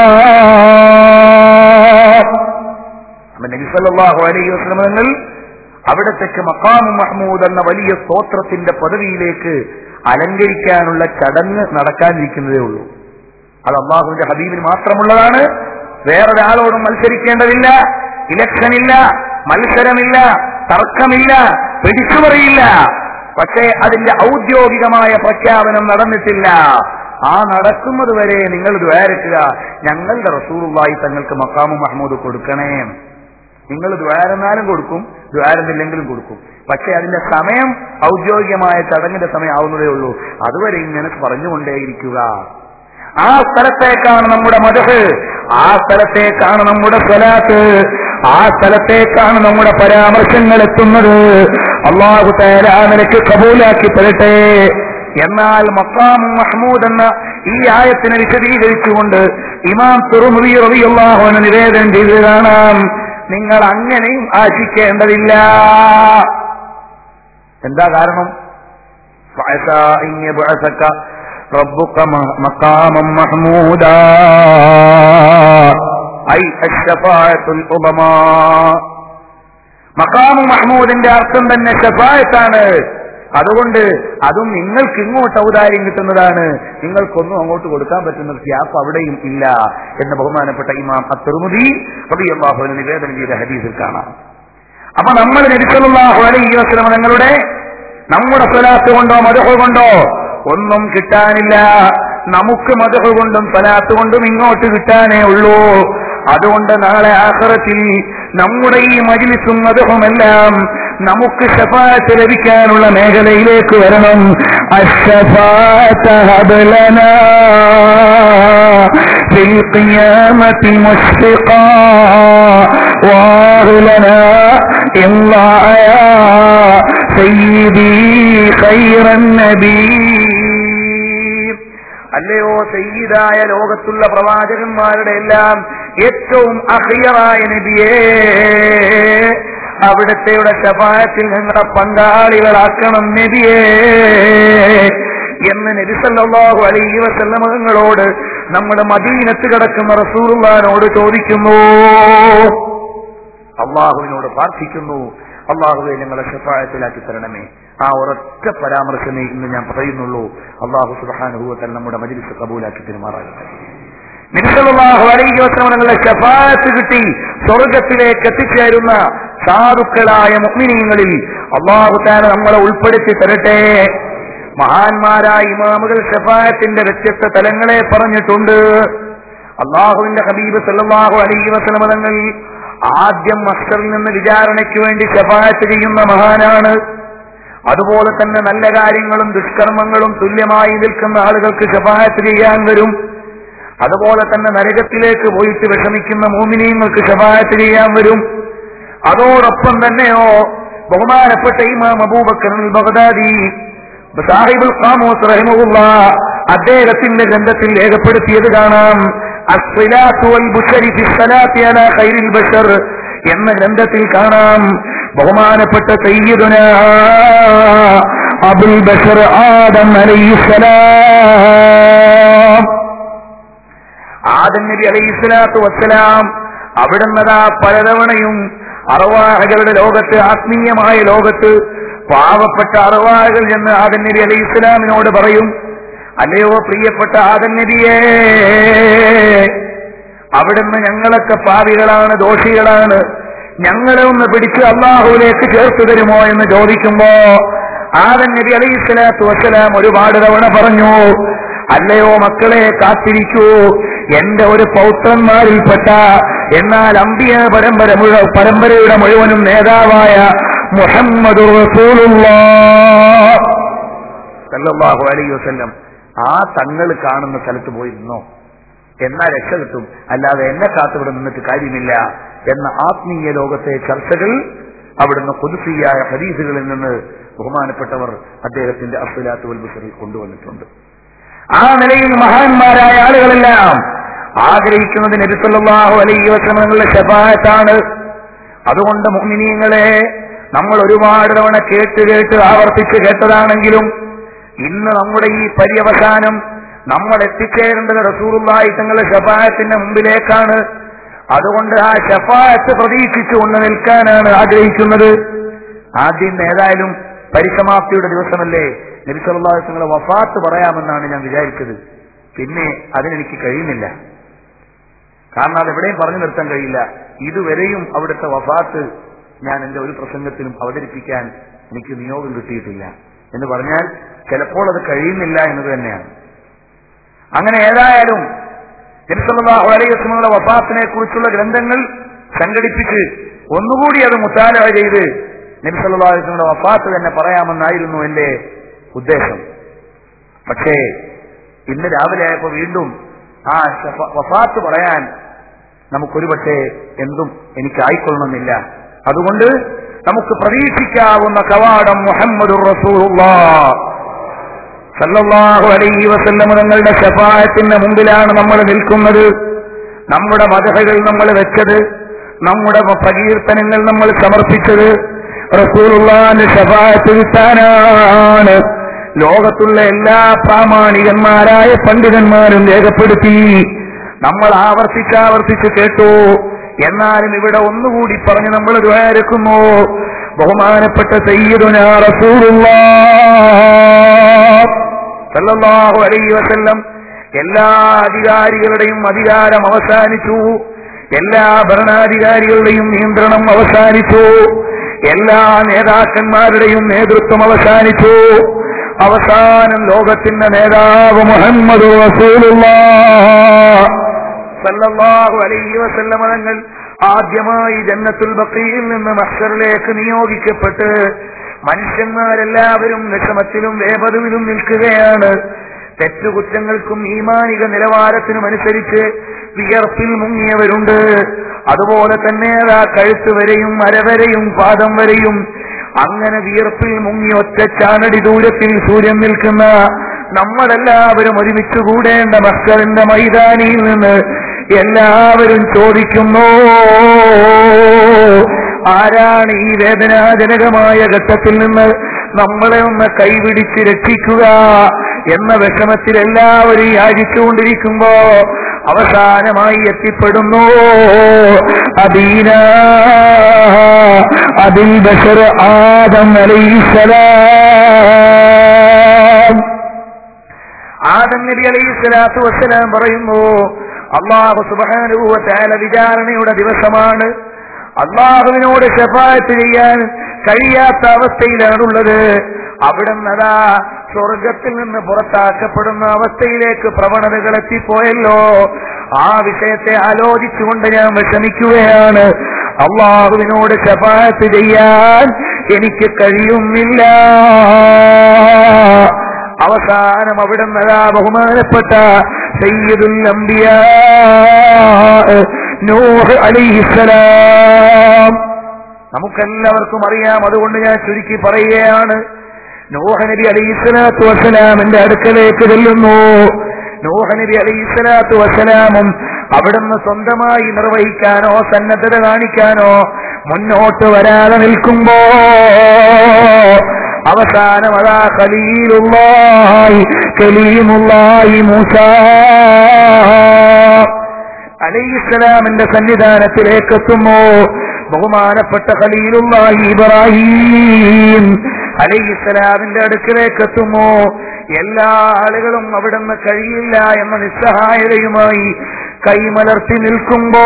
നബിസല്ലാഹു അലൈഹി വസ്ലം തങ്ങൾ അവിടത്തേക്ക് മക്കാമു മഹ്മൂദ് എന്ന വലിയ സ്തോത്രത്തിന്റെ പദവിയിലേക്ക് അലങ്കരിക്കാനുള്ള ചടങ്ങ് നടക്കാനിരിക്കുന്നതേ ഉള്ളൂ അത് അള്ളാഹുവിന്റെ ഹബീബിന് മാത്രമുള്ളതാണ് വേറൊരാളോടും മത്സരിക്കേണ്ടതില്ല ഇലക്ഷനില്ല മത്സരമില്ല തർക്കമില്ല പിടിച്ചുപറിയില്ല പക്ഷേ അതിന്റെ ഔദ്യോഗികമായ പ്രഖ്യാപനം നടന്നിട്ടില്ല ആ നടക്കുന്നത് വരെ നിങ്ങൾ ദ്വാരക്കുക ഞങ്ങളുടെ റസൂറുള്ളായി തങ്ങൾക്ക് മക്കാമു മഹ്മൂദ് കൊടുക്കണേ നിങ്ങൾ ദ്വാരന്നാലും കൊടുക്കും ദ്വാരന്നില്ലെങ്കിലും കൊടുക്കും പക്ഷെ അതിന്റെ സമയം ഔദ്യോഗികമായ ചടങ്ങിന്റെ സമയം ആവുന്നതേ ഉള്ളൂ അതുവരെ ഇങ്ങനെ പറഞ്ഞുകൊണ്ടേയിരിക്കുക ആ സ്ഥലത്തേക്കാണ് നമ്മുടെ മതഹ് ആ സ്ഥലത്തേക്കാണ് നമ്മുടെ സ്വലാത്ത് ആ സ്ഥലത്തേക്കാണ് നമ്മുടെ പരാമർശങ്ങൾ എത്തുന്നത് അള്ളാഹു തേരാ നിനക്ക് കബൂലാക്കി തരട്ടെ എന്നാൽ മക്കാം മഹ്മൂദ് എന്ന ഈ ആയത്തിനെ വിശദീകരിച്ചുകൊണ്ട് ഇമാം തുറുമുറി റബിയുള്ളാഹുവിന് നിവേദനം ചെയ്ത് കാണാം നിങ്ങൾ അങ്ങനെയും ആശിക്കേണ്ടതില്ല എന്താ കാരണം ربك م- مقاما محمودا أي الشفاعة العظمى മക്കാമു മഹ്മൂദിന്റെ അർത്ഥം തന്നെ ഷഫായത്താണ് അതുകൊണ്ട് അതും നിങ്ങൾക്ക് ഇങ്ങോട്ട് ഔദാര്യം കിട്ടുന്നതാണ് നിങ്ങൾക്കൊന്നും അങ്ങോട്ട് കൊടുക്കാൻ പറ്റുന്ന ഗ്യാപ്പ് അവിടെയും ഇല്ല എന്ന് ബഹുമാനപ്പെട്ട ഇമാം അത്തുറുമുദി റബിയല്ലാഹുവിന് നിവേദനം ചെയ്ത ഹദീസിൽ കാണാം അപ്പൊ നമ്മൾ നബിസല്ലാഹു അലൈഹി വസ്ലം നിങ്ങളുടെ നമ്മുടെ സ്വലാത്ത് കൊണ്ടോ മതഹു കൊണ്ടോ ഒന്നും കിട്ടാനില്ല നമുക്ക് മതഹു കൊണ്ടും സ്വലാത്ത് കൊണ്ടും ഇങ്ങോട്ട് കിട്ടാനേ ഉള്ളൂ അതുകൊണ്ട് നാളെ ആഖിറത്തിൽ നമ്മുടെ ഈ മജിലിസും മതഹുമെല്ലാം നമുക്ക് ഷഫാത്ത് ലഭിക്കാനുള്ള മേഖലയിലേക്ക് വരണം അശ്ശഫാത്ത് ഹബ്ലനാ في القيامة مشفقا واغلنا إلا يا سيدي خير النبي അല്ലയോ സയ്യിദായ ലോകത്തുള്ള പ്രവാചകന്മാരുടെ എല്ലാം ഏറ്റവും അഹിയറായ നബിയേ അവിടത്തെയുടെ ശപായത്തിൽ ഞങ്ങളെ പങ്കാളികളാക്കണം നബിയേ എന്ന് നബിസല്ലാഹു അലൈഹി വസല്ലമകളോട് നമ്മുടെ മദീനത്ത് കിടക്കുന്ന റസൂറുള്ളാനോട് ചോദിക്കുന്നു അള്ളാഹുവിനോട് പ്രാർത്ഥിക്കുന്നു അള്ളാഹുവെ ഞങ്ങളെ ഷഫായത്തിലാക്കി തരണമേ ആ ഒരൊറ്റ പരാമർശമേ ഇന്ന് ഞാൻ പറയുന്നുള്ളൂ അള്ളാഹു സുബാനുഭവത്തിൽ നമ്മുടെ മജിലിസ് കബൂലാക്കി പെരുമാറാകട്ടെ നിരുസലാഹു അലൈഹി വസ്ലം നിങ്ങളുടെ ഷഫായത്ത് കിട്ടി സ്വർഗത്തിലേക്ക് എത്തിച്ചേരുന്ന സാധുക്കളായ മുഗ്മിനീങ്ങളിൽ അള്ളാഹു താൻ നമ്മളെ ഉൾപ്പെടുത്തി തരട്ടെ മഹാന്മാരായ ഇമാമുകൾ ഷഫായത്തിന്റെ വ്യത്യസ്ത തലങ്ങളെ പറഞ്ഞിട്ടുണ്ട് അള്ളാഹുവിന്റെ ഹബീബ് സല്ലാഹു അലൈഹി വസ്ലം തങ്ങൾ ആദ്യം മസ്തറിൽ നിന്ന് വിചാരണയ്ക്ക് വേണ്ടി ഷഫായത്ത് ചെയ്യുന്ന മഹാനാണ് അതുപോലെ തന്നെ നല്ല കാര്യങ്ങളും ദുഷ്കർമ്മങ്ങളും തുല്യമായി നിൽക്കുന്ന ആളുകൾക്ക് ഷഫായത്ത് ചെയ്യാൻ വരും അതുപോലെ തന്നെ നരകത്തിലേക്ക് പോയിട്ട് വിഷമിക്കുന്ന മോമിനിയങ്ങൾക്ക് ഷഫായത്ത് ചെയ്യാൻ വരും അതോടൊപ്പം തന്നെയോ ബഹുമാനപ്പെട്ട ഇമാം അബൂബക്കർ ബഗ്ദാദി സാഹിബുൽ ഖാമോസ് റഹിമുള്ള അദ്ദേഹത്തിന്റെ ഗ്രന്ഥത്തിൽ രേഖപ്പെടുത്തിയത് കാണാം അസ്വിലാത്തു വൽ ബുശരി ഫി സ്വലാത്തി അലാ ഖൈറിൽ ബശർ എന്ന ഗ്രന്ഥത്തിൽ കാണാം ബഹുമാനപ്പെട്ട സയ്യിദുന അബുൽ ബഷർ ആദം അലൈഹിസ്സലാം ആദം നബി അലൈഹിസ്സലാത്തു വസ്സലാം അവിടുന്നതാ പലതവണയും അറവാഹകളുടെ ലോകത്ത് ആത്മീയമായ ലോകത്ത് പാവപ്പെട്ട അറവാഹകൾ എന്ന് ആദൻ നബി അലൈഹി ഇസ്ലാമിനോട് പറയും അല്ലയോ പ്രിയപ്പെട്ട ആദൻ നബിയേ അവിടുന്ന് ഞങ്ങളൊക്കെ പാവികളാണ് ദോഷികളാണ് ഞങ്ങളെ ഒന്ന് പിടിച്ച് അള്ളാഹുവിലേക്ക് ചേർത്ത് തരുമോ എന്ന് ചോദിക്കുമ്പോ ആദൻ നബി അലൈഹി സ്വലാത്തു വസ്സലാം ഒരുപാട് തവണ പറഞ്ഞു അല്ലയോ മക്കളെ കാത്തിരിക്കൂ എന്റെ ഒരു പൗത്രന്മാരിൽപ്പെട്ട എന്നാൽ അമ്പിയ പരമ്പര മുഴു പരമ്പരയുടെ മുഴുവനും നേതാവായ മുഹമ്മദ് സല്ലല്ലാഹു അലൈഹി വസല്ലം ആ തങ്ങൾ കാണുന്ന സ്ഥലത്ത് പോയിരുന്നോ എന്നാ രക്ഷ കിട്ടും അല്ലാതെ എന്നെ കാത്തിവിടെ നിന്നിട്ട് കാര്യമില്ല എന്ന ആത്മീയ ലോകത്തെ ചർച്ചകൾ അവിടുന്ന് പുതുസിയായ ഹരീസുകളിൽ നിന്ന് ബഹുമാനപ്പെട്ടവർ അദ്ദേഹത്തിന്റെ അഫ്ലാത്ത് വൽബുസറിൽ കൊണ്ടുവന്നിട്ടുണ്ട് ആ നിലയിൽ മഹാന്മാരായ ആളുകളെല്ലാം ആഗ്രഹിക്കുന്നത് നബിസല്ലാഹു അലൈഹി വസ്ലമങ്ങളുടെ ശപായത്താണ് അതുകൊണ്ട് മുഅ്മിനീങ്ങളെ നമ്മൾ ഒരുപാട് തവണ കേട്ട് കേട്ട് ആവർത്തിച്ച് കേട്ടതാണെങ്കിലും ഇന്ന് നമ്മുടെ ഈ പര്യവസാനം നമ്മൾ എത്തിച്ചേരേണ്ടത് റസൂറുള്ളായി തങ്ങളുടെ ഷഫായത്തിന്റെ മുമ്പിലേക്കാണ് അതുകൊണ്ട് ആ ഷഫായത്ത് പ്രതീക്ഷിച്ചുകൊണ്ട് നിൽക്കാനാണ് ആഗ്രഹിക്കുന്നത് ആദ്യം ഏതായാലും പരിസമാപ്തിയുടെ ദിവസമല്ലേ നബിസല്ലാഹു തങ്ങളെ വഫാത്ത് പറയാമെന്നാണ് ഞാൻ വിചാരിച്ചത് പിന്നെ അതിനെനിക്ക് കഴിയുന്നില്ല കാരണം അത് എവിടെയും പറഞ്ഞു നിർത്താൻ കഴിയില്ല ഇതുവരെയും അവിടുത്തെ വഫാത്ത് ഞാൻ എന്റെ ഒരു പ്രസംഗത്തിലും അവതരിപ്പിക്കാൻ എനിക്ക് നിയോഗം കിട്ടിയിട്ടില്ല എന്ന് പറഞ്ഞാൽ ചിലപ്പോൾ അത് കഴിയുന്നില്ല എന്നത് തന്നെയാണ് അങ്ങനെ ഏതായാലും നബിസല്ലാഹു അലൈഹി വസ്ലമുടെ വഫാത്തിനെ കുറിച്ചുള്ള ഗ്രന്ഥങ്ങൾ സംഘടിപ്പിച്ച് ഒന്നുകൂടി അത് മുത്താല ചെയ്ത് നബിസല്ലാ അലൈഹിയുടെ വഫാത്ത് തന്നെ പറയാമെന്നായിരുന്നു എന്റെ ഉദ്ദേശം പക്ഷേ ഇന്ന് രാവിലെ ആയപ്പോ വീണ്ടും ആ ഷഫ- വഫാത്ത് പറയാൻ നമുക്കൊരു പക്ഷേ എന്തും എനിക്ക് ആയിക്കൊള്ളണമെന്നില്ല അതുകൊണ്ട് നമുക്ക് പ്രതീക്ഷിക്കാവുന്ന കവാടം മുഹമ്മദ് സല്ലല്ലാഹു അലൈഹി വസല്ലം തങ്ങളുടെ ശഫായത്തിന്റെ മുമ്പിലാണ് നമ്മൾ നിൽക്കുന്നത് നമ്മുടെ മതകൾ നമ്മൾ വെച്ചത് നമ്മുടെ പ്രകീർത്തനങ്ങൾ നമ്മൾ സമർപ്പിച്ചത് റസൂലുള്ളാന്റെ ശഫായത്ത് കിട്ടാനാണ് ലോകത്തുള്ള എല്ലാ പ്രാമാണികന്മാരായ പണ്ഡിതന്മാരും രേഖപ്പെടുത്തി നമ്മൾ ആവർത്തിച്ച് ആവർത്തിച്ച് കേട്ടു എന്നാലും ഇവിടെ ഒന്നുകൂടി പറഞ്ഞ് നമ്മൾ ദ്വാരക്കുന്നു ബഹുമാനപ്പെട്ട സയ്യിദുന സല്ലല്ലാഹു അലൈഹി വസല്ലം എല്ലാ അധികാരികളുടെയും അധികാരം അവസാനിച്ചു എല്ലാ ഭരണാധികാരികളുടെയും നിയന്ത്രണം അവസാനിച്ചു എല്ലാ നേതാക്കന്മാരുടെയും നേതൃത്വം അവസാനിച്ചു അവസാനം ലോകത്തിന്റെ നേതാവ് മുഹമ്മദ് സല്ലല്ലാഹു അലൈഹി വസല്ലമ തങ്ങൾ ആദ്യമായി ജന്നത്തുൽ ബഖീയിൽ നിന്ന് മഹ്ഷറിലേക്ക് നിയോഗിക്കപ്പെട്ട് മനുഷ്യന്മാരെല്ലാവരും വിഷമത്തിലും വേപതുവിലും നിൽക്കുകയാണ് തെറ്റുകുറ്റങ്ങൾക്കും ഈമാനിക നിലവാരത്തിനും അനുസരിച്ച് വിയർപ്പിൽ മുങ്ങിയവരുണ്ട് അതുപോലെ തന്നെ ആ കഴുത്ത് വരെയും അരവരെയും പാദം വരെയും അങ്ങനെ വിയർപ്പിൽ മുങ്ങി ഒറ്റ ചാനടി ദൂരത്തിൽ സൂര്യൻ നിൽക്കുന്ന നമ്മളെല്ലാവരും ഒരുമിച്ച് കൂടേണ്ട മക്കളിന്റെ മൈതാനിയിൽ നിന്ന് എല്ലാവരും ചോദിക്കുന്നു ആരാണ് ഈ വേദനാജനകമായ ഘട്ടത്തിൽ നിന്ന് നമ്മളെ ഒന്ന് കൈപിടിച്ച് രക്ഷിക്കുക എന്ന വിഷമത്തിൽ എല്ലാവരും യാചിച്ചുകൊണ്ടിരിക്കുമ്പോ അവസാനമായി എത്തിപ്പെടുന്നു അദീന അതിൽ ബഷർ ആദം അലൈസലാം ആദം നബി അലൈഹി സ്വലാത്തു വസ്സലാം പറയുന്നു അള്ളാഹു സുബാനുഭവ തേല വിചാരണയുടെ ദിവസമാണ് അള്ളാഹുവിനോട് ഷഫായത്ത് ചെയ്യാൻ കഴിയാത്ത അവസ്ഥയിലാണുള്ളത് അവിടെ അതാ സ്വർഗത്തിൽ നിന്ന് പുറത്താക്കപ്പെടുന്ന അവസ്ഥയിലേക്ക് പ്രവണതകൾ എത്തിപ്പോയല്ലോ ആ വിഷയത്തെ ആലോചിച്ചുകൊണ്ട് ഞാൻ വിഷമിക്കുകയാണ് അള്ളാഹുവിനോട് ഷഫായത്ത് ചെയ്യാൻ എനിക്ക് കഴിയുന്നില്ല അവസാനം അവിടെ നരാ ബഹുമാനപ്പെട്ട സയ്യിദുൽ അംബിയ നൂഹ് അലൈഹിസ്സലാം നമുക്കെല്ലാവർക്കും അറിയാം അതുകൊണ്ട് ഞാൻ ചുരുക്കി പറയുകയാണ് നൂഹ നബി അലൈഹിസ്സലാത്തു വസ്സലാമിന്റെ അടുക്കലേക്ക് ചെല്ലുന്നു നൂഹ നബി അലൈഹിസ്സലാത്തു വസ്സലാമും അവിടുന്ന് സ്വന്തമായി നിർവഹിക്കാനോ സന്നദ്ധത കാണിക്കാനോ മുന്നോട്ട് വരാതെ നിൽക്കുമ്പോ അവസാനം അതാ ഖലീലുള്ളാഹി കലീമുള്ളാഹി മൂസാ അലൈഹിസ്സലാമിന്റെ സന്നിധാനത്തിലേക്ക് എത്തുന്നു ബഹുമാനപ്പെട്ട ഖലീലുള്ളാഹി ഇബ്രാഹിം അലൈഹിസ്സലാമിന്റെ അടുക്കിലേക്ക് എത്തുന്നു എല്ലാ ആളുകളും അവിടുന്ന് കഴിയില്ല എന്ന നിസ്സഹായതയുമായി കൈമലർത്തി നിൽക്കുമ്പോ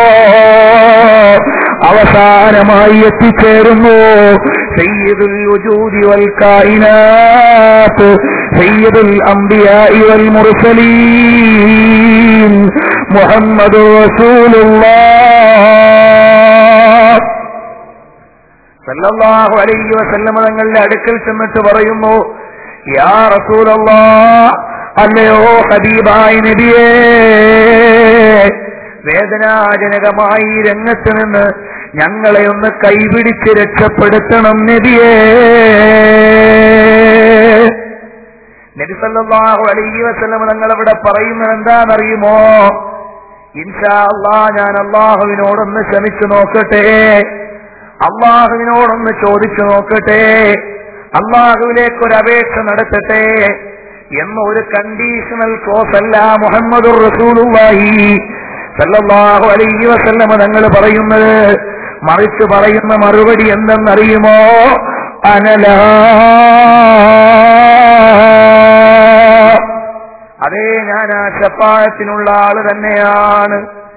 അവസാനമായി എത്തിച്ചേരുന്നു സയ്യിദുൽ വജൂദി വൽ കായിനാത്ത് സയ്യിദുൽ അംബിയാഇ വൽ മുർസലീൻ മുഹമ്മദ് റസൂലുള്ളാഹ് സല്ലല്ലാഹു അലൈഹി വസല്ലമ തങ്ങളുടെ അടുക്കൽ ചെന്നിട്ട് പറയുന്നു യാ റസൂലല്ലാഹ് അല്ലയോ ഹബീബായി നബിയേ വേദനാജനകമായി ഈ രംഗത്ത് നിന്ന് ഞങ്ങളെ ഒന്ന് കൈപിടിച്ച് രക്ഷപ്പെടുത്തണം നബിയേ നബി സല്ലല്ലാഹു അലൈഹി വസല്ലമ തങ്ങൾ ഇവിടെ പറയുന്നത് എന്താണെന്നറിയുമോ ഇൻഷാ അള്ളാ ഞാൻ അള്ളാഹുവിനോടൊന്ന് ശ്രമിച്ചു നോക്കട്ടെ അള്ളാഹുവിനോടൊന്ന് ചോദിച്ചു നോക്കട്ടെ അള്ളാഹുവിലേക്ക് ഒരു അപേക്ഷ നടത്തട്ടെ എന്ന ഒരു കണ്ടീഷണൽ ക്ലോസ് അല്ല മുഹമ്മദ് റസൂലുള്ളാഹി സല്ലല്ലാഹു അലൈഹി വസല്ലമ തങ്ങൾ പറയുന്നത് മറിച്ച് പറയുന്ന മറുപടി എന്തെന്നറിയുമോ അനലാ അതേ ഞാൻ ആ ശപ്പായത്തിനുള്ള ആള് തന്നെയാണ്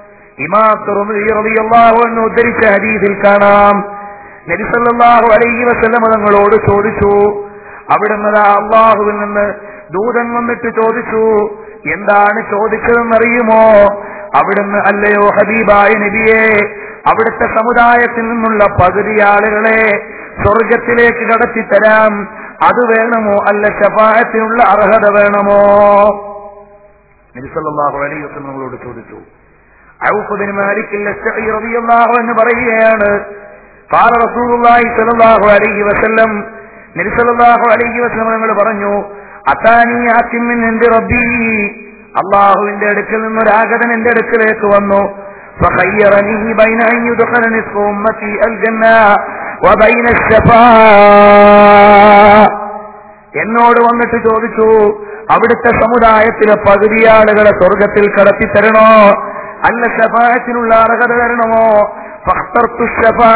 ഇമാഹുന്ന് ഉദ്ധരിച്ച ഹദീസിൽ കാണാം നബിസല്ലാഹു അലൈഹി വസല്ലമ തങ്ങളോട് ചോദിച്ചു അവിടുന്ന് അള്ളാഹുവിൽ നിന്ന് ദൂതൻ വന്നിട്ട് ചോദിച്ചു എന്താണ് ചോദിച്ചതെന്നറിയുമോ അവിടുന്ന് അല്ലയോ ഹബീബായ നബിയെ അവിടുത്തെ സമുദായത്തിൽ നിന്നുള്ള പകുതി ആളുകളെ സ്വർഗത്തിലേക്ക് കടത്തിത്തരാം അത് വേണമോ അല്ല ശഫായത്തിനുള്ള അർഹത വേണമോ നബിസല്ലാഹു അലൈഹി വസല്ലം നമ്മളോട് ചോദിച്ചു ഔഫ് ബിൻ മാലിക് അൽ-അശ്അരി റളിയല്ലാഹു അൻഹു പറയുകയാണ് قال رسول الله صلى الله عليه وسلم നബി സല്ലല്ലാഹു അലൈഹി വസല്ലം ഞങ്ങൾ പറഞ്ഞു അതാനി ആത്തിൻ മിൻ ഇൻദി റബ്ബി അള്ളാഹുവിന്റെ അടുക്കൽ നിന്ന് ഒരു ആഗതൻ എന്റെ അടുക്കലേക്ക് വന്നു فخيرني بين أن يدخل نصف أمتي الجنة وبين الشفاعة എന്നോട് വന്നിട്ട് ചോദിച്ചു അവിടുത്തെ സമുദായത്തിലെ പകുതി ആളുകളെ സ്വർഗത്തിൽ കടത്തിത്തരണോ അല്ല ഷഫായത്തിനുള്ള അർഹത തരണമോ ഫഖ്തർതു ഷഫാ.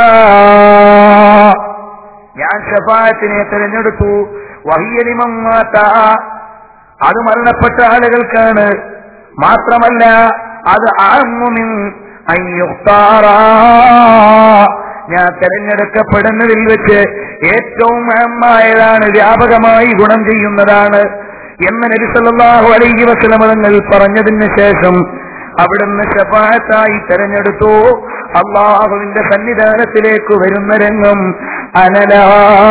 ഞാൻ ഷഫായത്തിനെ തിരഞ്ഞെടുത്തു വഹിയലിമങ്ങാത്ത അത് മരണപ്പെട്ട ആളുകൾക്കാണ് മാത്രമല്ല അത് ആമുമിൻ അയ്യുക്താറാ ഞാൻ തെരഞ്ഞെടുക്കപ്പെടുന്നതിൽ വെച്ച് ഏറ്റവും അഹമായതാണ് വ്യാപകമായി ഗുണം ചെയ്യുന്നതാണ് എന്ന് നബിസല്ലാഹു അലൈഹി വസലമതങ്ങൾ പറഞ്ഞതിന് ശേഷം അവിടുന്ന് ഷഫായത്തായി തെരഞ്ഞെടുത്തു അള്ളാഹുവിന്റെ സന്നിധാനത്തിലേക്ക് വരുന്ന രംഗം അനലാ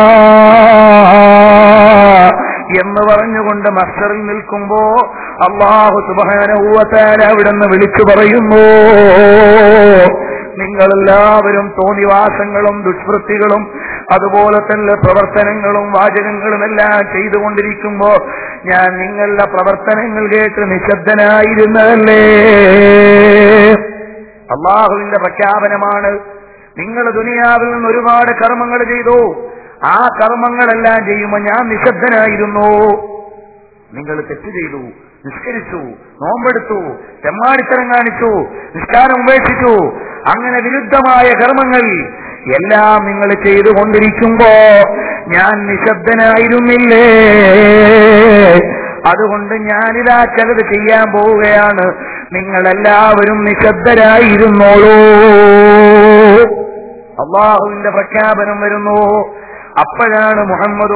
എന്ന് പറഞ്ഞുകൊണ്ട് മസ്റ്ററിൽ നിൽക്കുമ്പോ അള്ളാഹു സുബാനൂവത്താല അവിടുന്ന് വിളിച്ചു പറയുന്നു നിങ്ങളെല്ലാവരും തോന്നിവാസങ്ങളും ദുഷ്വൃത്തികളും അതുപോലെ തന്നെ പ്രവർത്തനങ്ങളും വാചകങ്ങളും എല്ലാം ചെയ്തുകൊണ്ടിരിക്കുമ്പോ ഞാൻ നിങ്ങളുടെ പ്രവർത്തനങ്ങൾ കേട്ട് നിശബ്ദനായിരുന്നതല്ലേ അള്ളാഹുവിന്റെ പ്രഖ്യാപനമാണ് നിങ്ങൾ ദുനിയാവിൽ നിന്ന് ഒരുപാട് കർമ്മങ്ങൾ ചെയ്തു ആ കർമ്മങ്ങളെല്ലാം ചെയ്യുമ്പോൾ ഞാൻ നിശബ്ദനായിരുന്നു നിങ്ങൾ തെറ്റ് ചെയ്തു നിസ്കരിച്ചു നോമ്പെടുത്തു തെമ്മാടിത്തരം കാണിച്ചു നിസ്കാരം ഉപേക്ഷിച്ചു അങ്ങനെ വിരുദ്ധമായ കർമ്മങ്ങൾ എല്ലാം നിങ്ങൾ ചെയ്തുകൊണ്ടിരിക്കുമ്പോ ഞാൻ നിശബ്ദനായിരുന്നില്ലേ അതുകൊണ്ട് ഞാനിതാ ചിലത് ചെയ്യാൻ പോവുകയാണ് നിങ്ങളെല്ലാവരും നിശബ്ദരായിരുന്നോളൂ അള്ളാഹുവിന്റെ പ്രഖ്യാപനം വരുന്നു അപ്പോഴാണ് മുഹമ്മദ്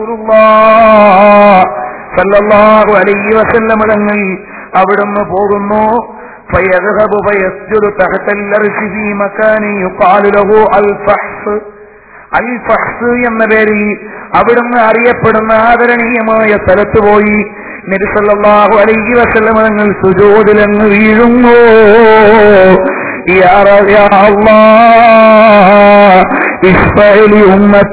സല്ലല്ലാഹു അലൈഹി വസല്ലമടങ്ങൾ അവിടുന്ന് പോകുന്നു فيذهب فيسجد تحت الأرش في مكان يقال له الفحص അൽ ഫഹ്സ് എന്ന പേരിൽ അവിടുന്ന് അറിയപ്പെടുന്ന ആദരണീയമായ സ്ഥലത്ത് പോയി നബിസല്ലാഹു അലൈഹി വസല്ലമ തങ്ങൾ സുജോതിലങ്ങ് വീഴുന്നു യാ റ- യാ അല്ലാഹ് ഇസ്ഫഅലി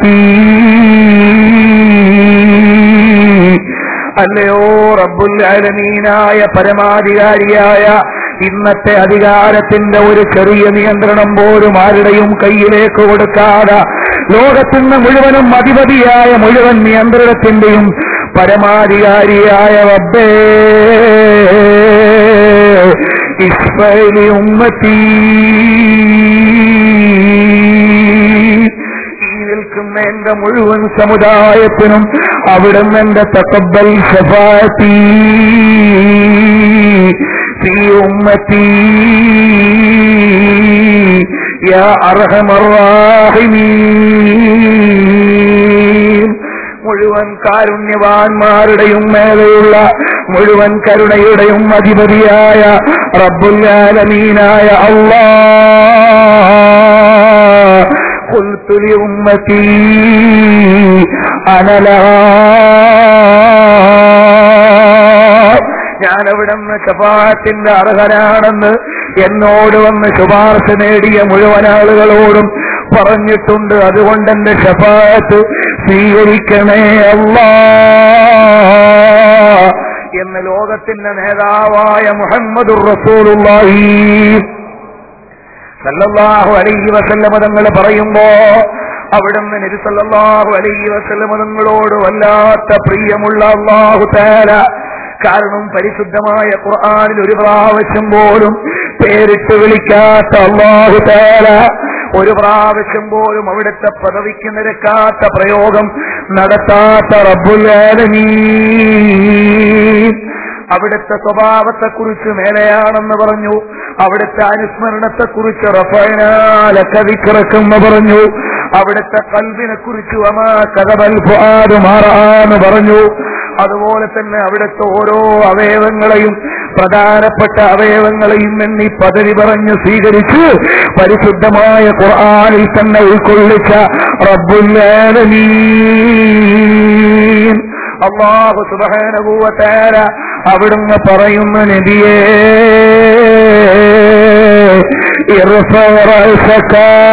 ഉമ്മത്തി അല്ലയോ റബ്ബുൽ ആലമീനായ പരമാധികാരിയായ ഇന്നത്തെ അധികാരത്തിന്റെ ഒരു ചെറിയ നിയന്ത്രണം പോലും ആരുടെയും കയ്യിലേക്ക് കൊടുക്കാതെ ലോകത്തിന് മുഴുവനും അധിപതിയായ മുഴുവൻ നിയന്ത്രണത്തിന്റെയും പരമാധികാരിയായ റബ്ബേ ഇസ്രയേലി ഉമ്മത്തി ഈ നിൽക്കുന്ന എന്റെ മുഴുവൻ സമുദായത്തിനും അവിടുന്ന് എന്റെ തക്കബൽ ഷഫാത്തി ഫീ ഉമ്മത്തി യാ അർഹമർ റാഹിമീൻ മുഴുവൻ കാരുണ്യവാന്മാരുടെയും മേലെയുള്ള മുഴുവൻ കരുണയുടെയും അധിപതിയായ റബ്ബുല്ലാലമീനായ അള്ളാ قلت لأمتي أنا لها ഞാൻ അവിടുന്ന് ശപാത്തിന്റെ അർഹനാണെന്ന് എന്നോട് വന്ന് ശുപാർശ നേടിയ മുഴുവൻ ആളുകളോടും പറഞ്ഞിട്ടുണ്ട് അതുകൊണ്ട് എന്റെ ശപാത്ത് സ്വീകരിക്കണേ അല്ലാ എന്ന് ലോകത്തിന്റെ നേതാവായ മുഹമ്മദുർ റസൂലുള്ളാഹി സല്ലല്ലാഹു അലൈഹി വസല്ലമ തങ്ങൾ പറയുമ്പോ അവിടുന്ന് നബി സല്ലല്ലാഹു അലൈഹി വസല്ലമ തങ്ങളോട് വല്ലാത്ത പ്രിയമുള്ള അല്ലാഹു തആല കാരണം പരിശുദ്ധമായ ഖുർആനിൽ ഒരു പ്രാവശ്യം പോലും പേരിട്ട് വിളിക്കാത്ത അല്ലാഹു തആല ഒരു പ്രാവശ്യം പോലും അവിടുത്തെ പദവിക്ക് നിരക്കാത്ത പ്രയോഗം നടത്താത്ത റബ്ബുൽ ആലമീൻ അവിടുത്തെ സ്വഭാവത്തെക്കുറിച്ച് മേലെയാണെന്ന് പറഞ്ഞു അവിടുത്തെ അനുസ്മരണത്തെക്കുറിച്ച് റഫൈനാലക്കവിക്കിറക്കെന്ന് പറഞ്ഞു അവിടുത്തെ കൽവിനെ കുറിച്ച് അമാ കഥബൽ ഫുആദ് മാറാന്ന് പറഞ്ഞു അതുപോലെ തന്നെ അവിടുത്തെ ഓരോ അവയവങ്ങളെയും പ്രധാനപ്പെട്ട അവയവങ്ങളെയും എണ്ണി പദവി പറഞ്ഞ് സ്വീകരിച്ച് പരിശുദ്ധമായ ഖുർആനിൽ തന്നെ ഉൾക്കൊള്ളിച്ച റബ്ബുല്ലാലമീൻ അള്ളാഹു സുബാനുഭൂവത്താര അവിടുന്ന് പറയുന്ന നബിയേ ഇർഫറസക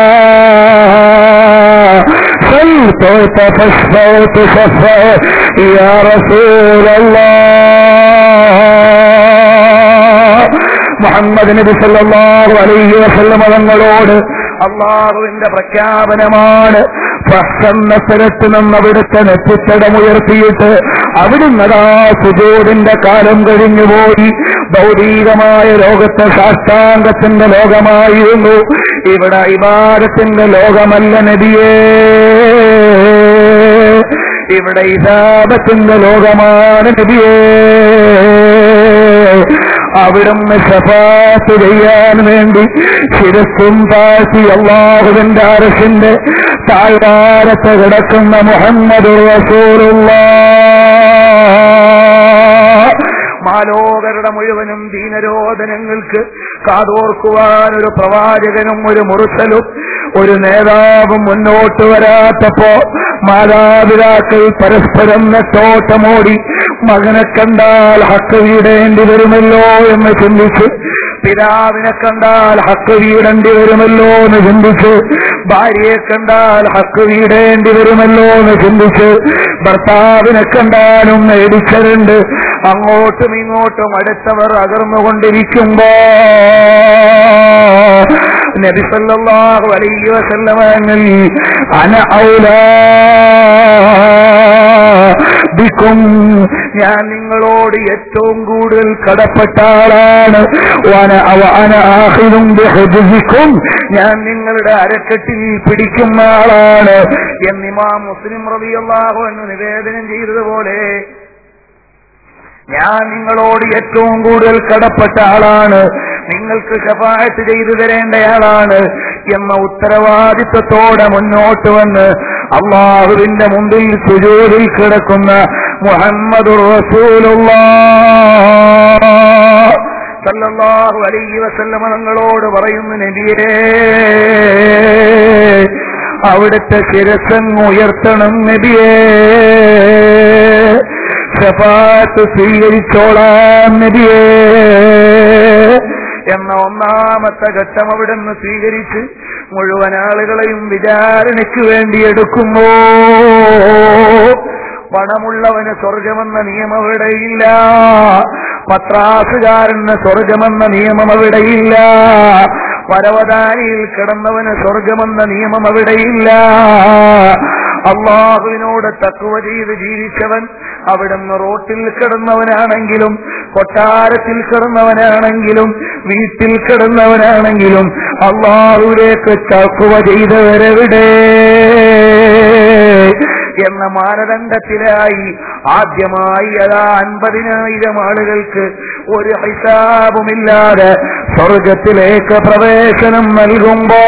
فلتعط فاشفع تشفع يا رسول الله മുഹമ്മദ് നബി സല്ലല്ലാഹു അലൈഹി വസല്ലമ തങ്ങളോട് അള്ളാഹുവിന്റെ പ്രഖ്യാപനമാണ് എന്ന സ്ഥലത്ത് നിന്ന് അവിടുത്തെ നെറ്റിത്തടമുയർത്തിയിട്ട് അവിടുന്ന് അതാ സുജോടിന്റെ കാലം കഴിഞ്ഞുപോയി ഭൗതികമായ ലോകത്തെ സാഷ്ടാംഗത്തിന്റെ ലോകമായിരുന്നു ഇവിടെ ഇബാദത്തിന്റെ ലോകമല്ല നബിയേ ഇവിടെ ഇതാപത്തിന്റെ ലോകമാണ് നബിയേ അവിടുന്ന് ശഫാത്ത് ചെയ്യാൻ വേണ്ടി ശിരസ്സും താഴ്ത്തി അള്ളാഹുവിന്റെ അരസിന്റെ താഴ്വാരത്ത് കിടക്കുന്ന മുഹമ്മദ് റസൂലുള്ള മാലോകരുടെ മുഴുവനും ദീനരോധനങ്ങൾക്ക് കാതോർക്കുവാൻ ഒരു പ്രവാചകനും ഒരു മുറുസലും ഒരു നേതാവും മുന്നോട്ട് വരാത്തപ്പോ മാതാപിതാക്കൾ പരസ്പരം നെട്ടോട്ടമോടി മകനെ കണ്ടാൽ ഹക്ക് വീടേണ്ടി വരുമല്ലോ എന്ന് ചിന്തിച്ച് പിതാവിനെ കണ്ടാൽ ഹക്ക് വീടേണ്ടി വരുമല്ലോ എന്ന് ചിന്തിച്ച് ഭാര്യയെ കണ്ടാൽ ഹക്ക് വീടേണ്ടി വരുമല്ലോ എന്ന് ചിന്തിച്ച് ഭർത്താവിനെ കണ്ടാലും മേടിച്ചതുണ്ട് അങ്ങോട്ടും ഇങ്ങോട്ടും അടുത്തവർ അകർന്നുകൊണ്ടിരിക്കുമ്പോ നബി സല്ലല്ലാഹു അലൈഹി വസല്ലമങ്ങൾ അന ഔലാ ബിക്കും ഞാൻ നിങ്ങളോട് ഏറ്റവും കൂടുതൽ കടപ്പെട്ട ആളാണ് വന അവ അന ആഹിറും ബിഹുദ്ദിക്കും ഞാൻ നിങ്ങളുടെ അരക്കെട്ടിൽ പിടിക്കുന്ന ആളാണ് എന്നിമാ മുസ്ലിം റളിയല്ലാഹു അൻഹു നിവേദനം ചെയ്തതുപോലെ ഞാൻ നിങ്ങളോട് ഏറ്റവും കൂടുതൽ കടപ്പെട്ട ആളാണ് നിങ്ങൾക്ക് ശഫായത്ത് ചെയ്തു തരേണ്ടയാളാണ് എന്ന ഉത്തരവാദിത്വത്തോടെ മുന്നോട്ട് വന്ന് അള്ളാഹുവിന്റെ മുമ്പിൽ സുജൂരിൽ കിടക്കുന്ന മുഹമ്മദ് സല്ലല്ലാഹു അലൈഹി വസല്ലമ തങ്ങളോട് പറയുന്നു നബിയേ അവിടുത്തെ ശിരസങ്ങ് ഉയർത്തണം നബിയേ ഷഫാത്ത് സ്വീകരിച്ചോളാം നബിയേ എന്ന ഒന്നാമത്തെ ഘട്ടം അവിടുന്ന് സ്വീകരിച്ച് മുഴുവൻ ആളുകളെയും വിചാരണയ്ക്ക് വേണ്ടി എടുക്കുമ്പോ പണമുള്ളവന് സ്വർഗമെന്ന നിയമം അവിടെയില്ല പത്രാസുകാരന് സ്വർഗമെന്ന നിയമം അവിടെയില്ല പരവതാനിയിൽ കിടന്നവന് സ്വർഗമെന്ന നിയമം അവിടെയില്ല അള്ളാഹുവിനോട് തക്കുവ ചെയ്ത് ജീവിച്ചവൻ അവിടുന്ന് റോട്ടിൽ കിടന്നവനാണെങ്കിലും കൊട്ടാരത്തിൽ കിടന്നവനാണെങ്കിലും വീട്ടിൽ കിടന്നവനാണെങ്കിലും അള്ളാഹുവിലേക്ക് തക്കുവ ചെയ്തവരെവിടെ എന്ന മാനദണ്ഡത്തിലായി ആദ്യമായി അതാ അൻപതിനായിരം ആളുകൾക്ക് ഒരു ഹിസാബുമില്ലാതെ സ്വർഗത്തിലേക്ക് പ്രവേശനം നൽകുമ്പോ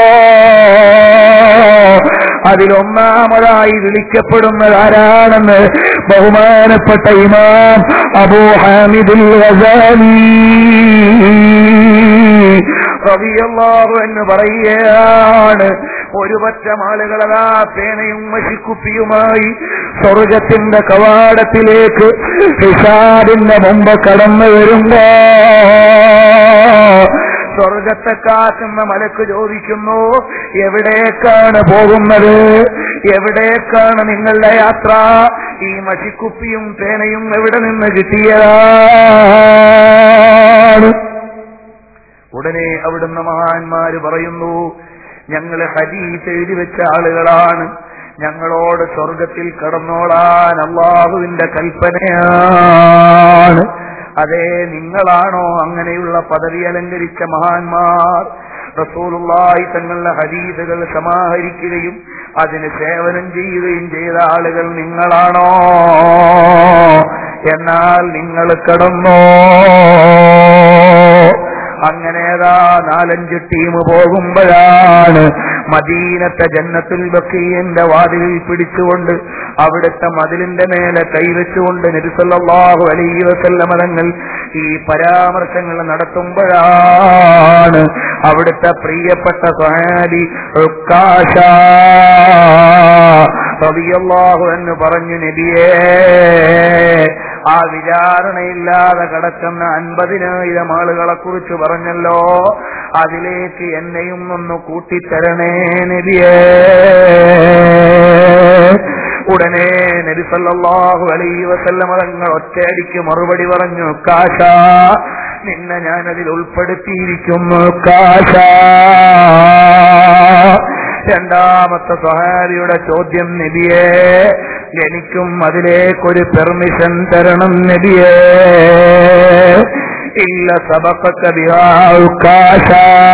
അതിലൊന്നാമതായി വിളിക്കപ്പെടുന്നത് ആരാണെന്ന് ബഹുമാനപ്പെട്ട ഇമാം അബൂ ഹാമിദുൽ ഗസാലി റളിയല്ലാഹു എന്ന് പറയുകയാണ് ഒരു പറ്റം ആളുകളതാ പേനയും മഷിക്കുപ്പിയുമായി സ്വർഗത്തിന്റെ കവാടത്തിലേക്ക് ഹിസാബിന്റെ മുമ്പ് കടന്നു വരുമ്പോ സ്വർഗത്തെ കാക്കുന്ന മലക്ക് ചോദിക്കുന്നു എവിടേക്കാണ് പോകുന്നത് എവിടേക്കാണ് നിങ്ങളുടെ യാത്ര ഈ മഷിക്കുപ്പിയും പേനയും എവിടെ നിന്ന് കിട്ടിയതാണ് ഉടനെ അവിടുന്ന് മഹാന്മാര് പറയുന്നു ഞങ്ങൾ ഹദീസ് എഴുതി വെച്ച ആളുകളാണ് ഞങ്ങളോട് സ്വർഗത്തിൽ കടന്നോളാൻ അള്ളാഹുവിന്റെ കൽപ്പനയാണ് അതെ നിങ്ങളാണോ അങ്ങനെയുള്ള പദവി അലങ്കരിച്ച മഹാന്മാർ റസൂലുള്ളാഹി തങ്ങളുടെ ഹദീസുകൾ സമാഹരിക്കുകയും അതിന് സേവനം ചെയ്യുകയും ചെയ്ത ആളുകൾ നിങ്ങളാണോ എന്നാൽ നിങ്ങൾ കടന്നോ അങ്ങനേതാ നാലഞ്ച് ടീം പോകുമ്പോഴാണ് മദീനത്തെ ജന്നത്തുൽ ബക്കീന്റെ വാതിലിൽ പിടിച്ചുകൊണ്ട് അവിടുത്തെ മതിലിന്റെ മേലെ കൈവച്ചുകൊണ്ട് നബിസല്ലാഹു അലൈഹി വസല്ലമ തങ്ങൾ ഈ പരാമർശങ്ങൾ നടത്തുമ്പോഴാണ് അവിടുത്തെ പ്രിയപ്പെട്ട സ്വഹാബി റുക്കാശ റളിയല്ലാഹു എന്ന് പറഞ്ഞു നബിയേ ആ വിചാരണയില്ലാതെ കിടക്കുന്ന അൻപതിനായിരം ആളുകളെ കുറിച്ച് പറഞ്ഞല്ലോ അതിലേക്ക് എന്നെയും ഒന്ന് കൂട്ടിത്തരണേ നബിയേ ഉടനെ നബി സല്ലല്ലാഹു അലൈഹി വസല്ലമ തങ്ങൾ ഒറ്റയടിക്ക് മറുപടി പറഞ്ഞു കാശ നിന്നെ ഞാനതിൽ ഉൾപ്പെടുത്തിയിരിക്കുന്നു കാശ രണ്ടാമത്തെ സ്വഹാരിയുടെ ചോദ്യം നബിയെ എനിക്കും അതിലേക്കൊരു പെർമിഷൻ തരണം നബിയെ ഇല്ല സബക്കൊക്കെ കാശ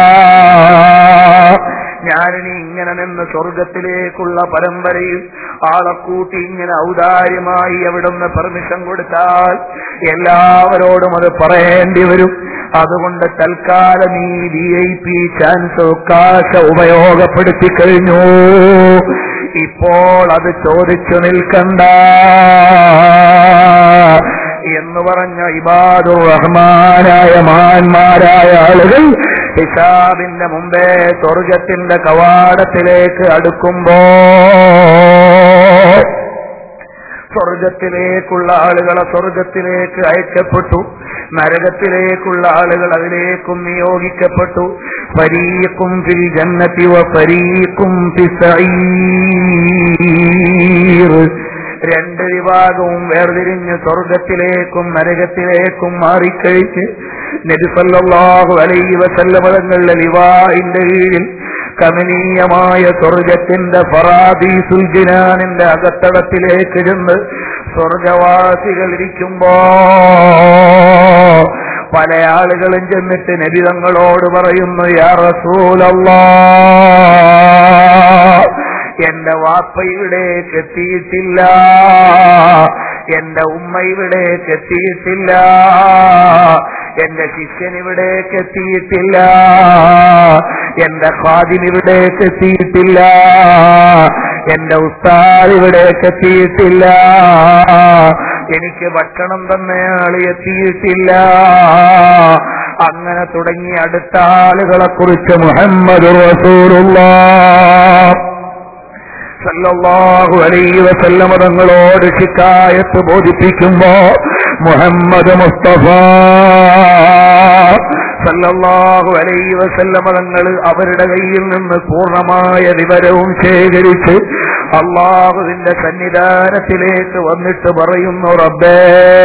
ഞാനിനി ഇങ്ങനെ നിന്ന് സ്വർഗത്തിലേക്കുള്ള പരമ്പരയിൽ ആളെ കൂട്ടി ഇങ്ങനെ ഔദാര്യമായി എവിടുന്ന് പെർമിഷൻ കൊടുത്താൽ എല്ലാവരോടും അത് പറയേണ്ടി വരും അതുകൊണ്ട് തൽക്കാലം ഈ വി ഐ പി ചാൻസ് കാശ ഉപയോഗപ്പെടുത്തി കഴിഞ്ഞു ഇപ്പോൾ അത് ചോദിച്ചു നിൽക്കണ്ട എന്ന് പറഞ്ഞ ഇബാദുർ റഹ്മാനായ മാന്മാരായ ആളുകൾ ഹിസാബിന്റെ മുമ്പേ സ്വർഗത്തിന്റെ കവാടത്തിലേക്ക് അടുക്കുമ്പോ സ്വർഗത്തിലേക്കുള്ള ആളുകളെ സ്വർഗത്തിലേക്ക് അയക്കപ്പെട്ടു നരകത്തിലേക്കുള്ള ആളുകൾ അതിലേക്കും നിയോഗിക്കപ്പെട്ടു പരീക്കും ഫിൽ ജന്നത്തി വ പരീക്കും രണ്ട് വിഭാഗവും വേർതിരിഞ്ഞ് സ്വർഗത്തിലേക്കും നരകത്തിലേക്കും മാറിക്കഴിച്ച് നബിസല്ലാഹു അലൈഹി വസല്ലമതങ്ങളുടെ ലിവായിന്റെ കീഴിൽ കമനീയമായ സ്വർഗത്തിന്റെ ഫറാദീസുൽ ജിനാനിന്റെ അകത്തടത്തിലേക്ക് ചെന്ന് സ്വർഗവാസികൾ ഇരിക്കുമ്പോ പല ആളുകളും ചെന്നിട്ട് നബി തങ്ങളോട് പറയുന്നു യാ റസൂലല്ലാ എന്റെ വാപ്പ ഇവിടേക്ക് എത്തിയിട്ടില്ല എന്റെ ഉമ്മ ഇവിടേക്ക് എത്തിയിട്ടില്ല എന്റെ ശിഷ്യൻ ഇവിടേക്ക് എത്തിയിട്ടില്ല എന്റെ ഖാദിം ഇവിടേക്ക് എത്തിയിട്ടില്ല എന്റെ ഉസ്താദ് ഇവിടേക്ക് എത്തിയിട്ടില്ല എനിക്ക് ഭക്ഷണം തന്നെയാൾ എത്തിയിട്ടില്ല അങ്ങനെ തുടങ്ങി അടുത്ത ആളുകളെ കുറിച്ച് മുഹമ്മദ് റസൂലുള്ള സല്ലല്ലാഹു അലൈഹി വസല്ലമ തങ്ങളോട് ശിക്കായത്ത് ബോധിപ്പിക്കുമ്പോ മുഹമ്മദ് മുസ്തഫ സല്ലല്ലാഹു അലൈഹി വസല്ലമ തങ്ങൾ അവരുടെ കയ്യിൽ നിന്ന് പൂർണ്ണമായ വിവരവും ശേഖരിച്ച് അള്ളാഹുവിന്റെ സന്നിധാനത്തിലേക്ക് വന്നിട്ട് പറയുന്നു റബ്ബേ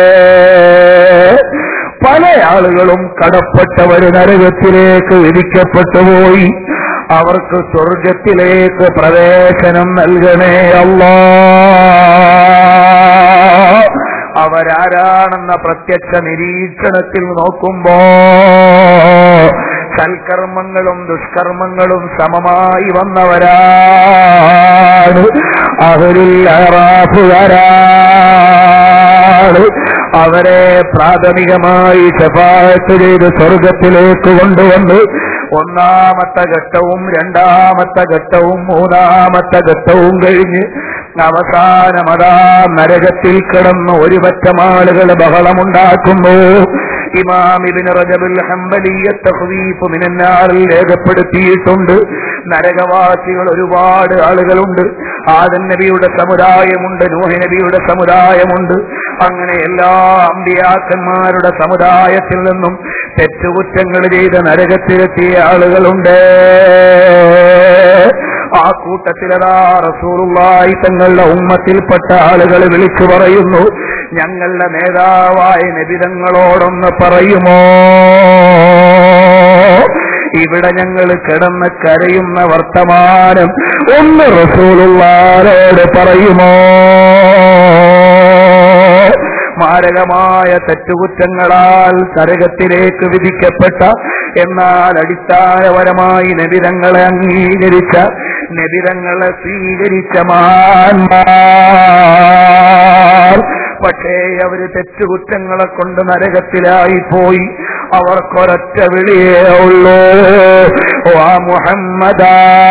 പല ആളുകളും കടപ്പെട്ടവർ നരകത്തിലേക്ക് വിധിക്കപ്പെട്ടു പോയി അവർക്ക് സ്വർഗത്തിലേക്ക് പ്രവേശനം നൽകണേ അല്ലാ അവരാരാണെന്ന പ്രത്യക്ഷ നിരീക്ഷണത്തിൽ നോക്കുമ്പോ സൽക്കർമ്മങ്ങളും ദുഷ്കർമ്മങ്ങളും സമമായി വന്നവരാണ് അവരിൽ അറാഫുകാരാണ് അവരെ പ്രാഥമികമായി ശപാത്ത് ചെയ്ത് സ്വർഗത്തിലേക്ക് കൊണ്ടുവന്ന് ഒന്നാമത്തെ ഘട്ടവും രണ്ടാമത്തെ ഘട്ടവും മൂന്നാമത്തെ ഘട്ടവും കഴിഞ്ഞ് അവസാനമതാ നരകത്തിൽ കിടന്ന് ഒരു പറ്റം ആളുകൾ ബഹളമുണ്ടാക്കുന്നു ഇമാമിബിന് റജബുൽ ഹംബലിയ തഹ്വീഫ് മിനന്നാറിൽ രേഖപ്പെടുത്തിയിട്ടുണ്ട് നരകവാസികൾ ഒരുപാട് ആളുകളുണ്ട് ആദൻ നബിയുടെ സമുദായമുണ്ട് നൂഹ് നബിയുടെ സമുദായമുണ്ട് അങ്ങനെ എല്ലാ അമ്പിയാക്കന്മാരുടെ സമുദായത്തിൽ നിന്നും തെറ്റുകുറ്റങ്ങൾ ചെയ്ത് നരകത്തിലെത്തിയ ആളുകളുണ്ട് ആ കൂട്ടത്തിലതാ റസൂറുള്ളായി തങ്ങളുടെ ഉമ്മത്തിൽപ്പെട്ട ആളുകൾ വിളിച്ചു പറയുന്നു ഞങ്ങളുടെ നേതാവായ നബിതങ്ങളോടൊന്ന് പറയുമോ ഇവിടെ ഞങ്ങൾ കിടന്ന് കരയുന്ന വർത്തമാനം ഒന്ന് റസൂലുള്ളാരോട് പറയുമോ മാരകമായ തെറ്റുകുറ്റങ്ങളാൽ നരകത്തിലേക്ക് വിധിക്കപ്പെട്ട എന്നാൽ അടിസ്ഥാനപരമായി നബിതങ്ങളെ അംഗീകരിച്ച നബിതങ്ങളെ സ്വീകരിച്ച മാന്മാർ പക്ഷേ അവര് തെറ്റുകുറ്റങ്ങളെ കൊണ്ട് നരകത്തിലായി പോയി അവർക്കൊരൊറ്റ വിളിയേ ഉള്ളൂ ആ മുഹമ്മദ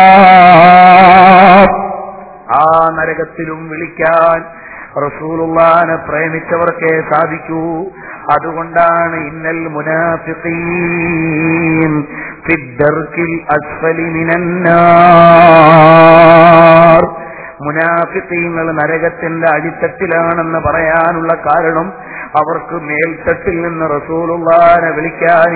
ആ നരകത്തിലും വിളിക്കാൻ റസൂലുള്ളാനെ പ്രേമിച്ചവർക്കേ സാധിക്കൂ അതുകൊണ്ടാണ് ഇന്നൽ മുനാഫിഖീൻ ഫിദ്ദർക്കിൽ അസ്ഫലി മിനന്നാർ മുനാഫിഖീങ്ങൾ നരകത്തിന്റെ അടിത്തട്ടിലാണെന്ന് പറയാനുള്ള കാരണം അവർക്ക് മേൽത്തട്ടിൽ നിന്ന് റസൂലുള്ളാനെ വിളിക്കാൻ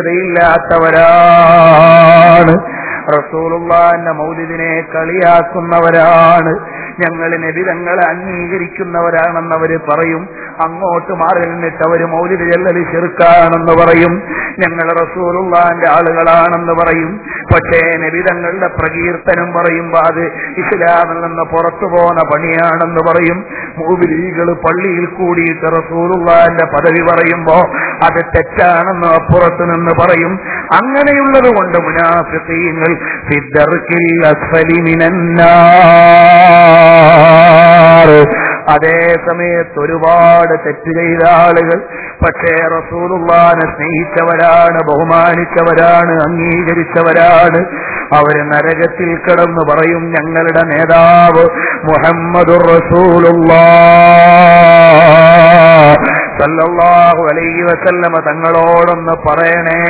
യോഗ്യതയില്ലാത്തവരാണ് റസൂലുള്ളാന്റെ മൗലിദിനെ കളിയാക്കുന്നവരാണ് ഞങ്ങൾ നബിതങ്ങളെ അംഗീകരിക്കുന്നവരാണെന്ന് അവര് പറയും അങ്ങോട്ട് മാറി നിന്നിട്ട് അവര് മൗലിക ചെല്ലല് ചെറുക്കാണെന്ന് പറയും ഞങ്ങൾ റസൂലുള്ളാന്റെ ആളുകളാണെന്ന് പറയും പക്ഷേ നബിതങ്ങളുടെ പ്രകീർത്തനം പറയുമ്പോ അത് ഇസ്ലാമിൽ നിന്ന് പുറത്തു പോന്ന പണിയാണെന്ന് പറയും മൂബിലീകൾ പള്ളിയിൽ കൂടിയിട്ട് റസൂലുള്ളാന്റെ പദവി പറയുമ്പോ അത് തെറ്റാണെന്ന് അപ്പുറത്ത് നിന്ന് പറയും അങ്ങനെയുള്ളത് കൊണ്ട് മുനാഫിഖീങ്ങൾ ഫിദ്ദർക്കിൽ അസ്ഫലി മിനന്നാർ അതേ സമയത്ത് ഒരുപാട് തെറ്റ് ചെയ്ത ആളുകൾ പക്ഷേ റസൂലുള്ളാനെ സ്നേഹിച്ചവരാണ് ബഹുമാനിച്ചവരാണ് അംഗീകരിച്ചവരാണ് അവര് നരകത്തിൽ കിടന്ന് പറയും ഞങ്ങളുടെ നേതാവ് മുഹമ്മദുർ റസൂലുള്ളാ സല്ലല്ലാഹു അലൈഹി വസല്ലമ തങ്ങളോടൊന്ന് പറയണേ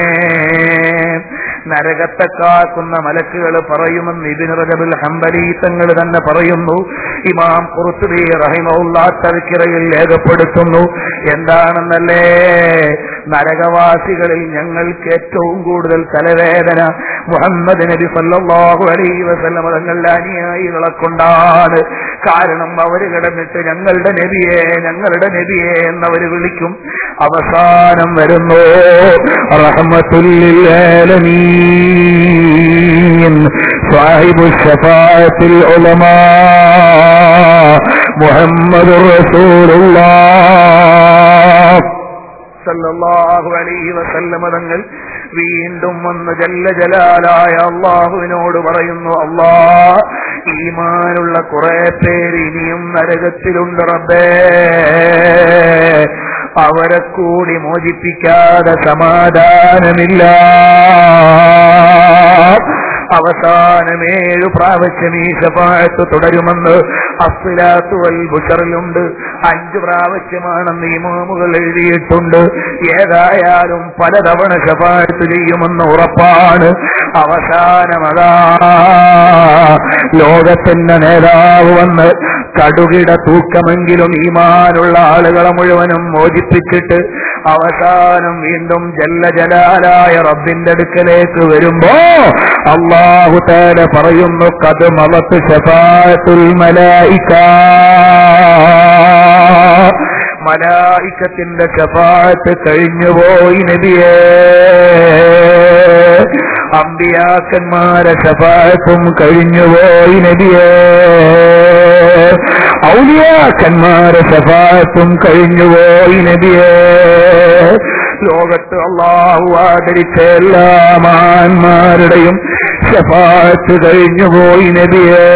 നരകത്തെ കാക്കുന്ന മലക്കുകൾ പറയുമെന്ന് ഇതിന് റജബുൽ ഹംബലി തങ്ങൾ തന്നെ പറയുന്നു ഇമാം കുറുത്തുബി റഹിമഉല്ലാ തذكിറയിൽ രേഖപ്പെടുത്തുന്നു എന്താണെന്നല്ലേ നരകവാസികളിൽ ഞങ്ങൾക്ക് ഏറ്റവും കൂടുതൽ തലവേദന മുഹമ്മദ് നബി സല്ലല്ലാഹു അലൈഹി വസല്ലമ തങ്ങളുടെ അനുയായികളെ കൊണ്ടാണ് കാരണം അവര് കിടന്നിട്ട് ഞങ്ങളുടെ നബിയെ ഞങ്ങളുടെ നബിയെ എന്നവര് വിളിക്കും അവസാനം വരുന്നു റഹ്മത്തുല്ലാലമീൻ സാഹിബു ഷഫാഅത്തിൽ ഉലമാ മുഹമ്മദ് റസൂലുള്ളാഹ് സല്ലല്ലാഹു അലൈഹി വസല്ലമ തങ്ങൾ വീണ്ടും വന്ന് ജല്ല ജലാലായ അള്ളാഹുവിനോട് പറയുന്നു അള്ളാ ഈമാനുള്ള കുറെ പേര് ഇനിയും നരകത്തിലുണ്ട് റബ്ബേ അവരെ കൂടി മോചിപ്പിക്കാതെ സമാധാനമില്ല അവസാനം ഏഴു പ്രാവശ്യം ഈ ശപാഴത്ത് തുടരുമെന്ന് അസ്ലാത്തു വൽ ബുഷറിലുണ്ട് അഞ്ചു പ്രാവശ്യമാണെന്ന് ഇമാമുകൾ എഴുതിയിട്ടുണ്ട് ഏതായാലും പലതവണ ശപാഴത്ത് ചെയ്യുമെന്ന് ഉറപ്പാണ് അവസാനമതാ ലോകത്തിന്റെ നേതാവ് വന്ന് കടുകിട തൂക്കമെങ്കിലും ഈമാനുള്ള ആളുകളെ മുഴുവനും മോചിപ്പിച്ചിട്ട് അവസാനം വീണ്ടും ജല്ല ജലാലായ റബ്ബിന്റെ അടുക്കലേക്ക് വരുമ്പോ അള്ളാഹു തേല പറയുന്നു കത് മലത്ത് ഷഫാത്തുൽ മലായിക്ക മലായിക്കത്തിന്റെ ഷഫാത്ത് കഴിഞ്ഞുപോയി നബിയേ അമ്പിയാക്കന്മാരെ ഷഫാത്തും കഴിഞ്ഞുപോയി നബിയേ ഔലിയാക്കന്മാരെ ഷഫാത്തും കഴിഞ്ഞുപോയി നബിയേ ലോകത്ത് അള്ളാഹു ആദരിച്ച എല്ലാ മാന്മാരുടെയും ഷഫാത്ത് കഴിഞ്ഞുപോയി നബിയേ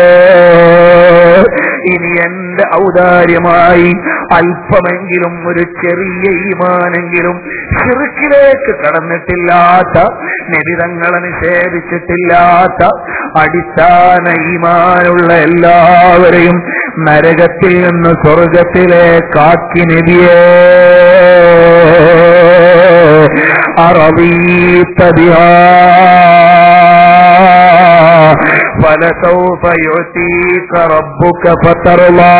ഇനി എന്റെ ഔദാര്യമായി അല്പമെങ്കിലും ഒരു ചെറിയ ഈമാനെങ്കിലും ഷിർക്കിലേക്ക് കടന്നിട്ടില്ലാത്ത നിബിതങ്ങളെ നിഷേധിച്ചിട്ടില്ലാത്ത അടിസ്ഥാന ഈമാനുള്ള എല്ലാവരെയും നരകത്തിൽ നിന്ന് സ്വർഗത്തിലേക്കാക്കി നബിയേ അറബീത്ത فلسوف يؤتيك ربك فترضى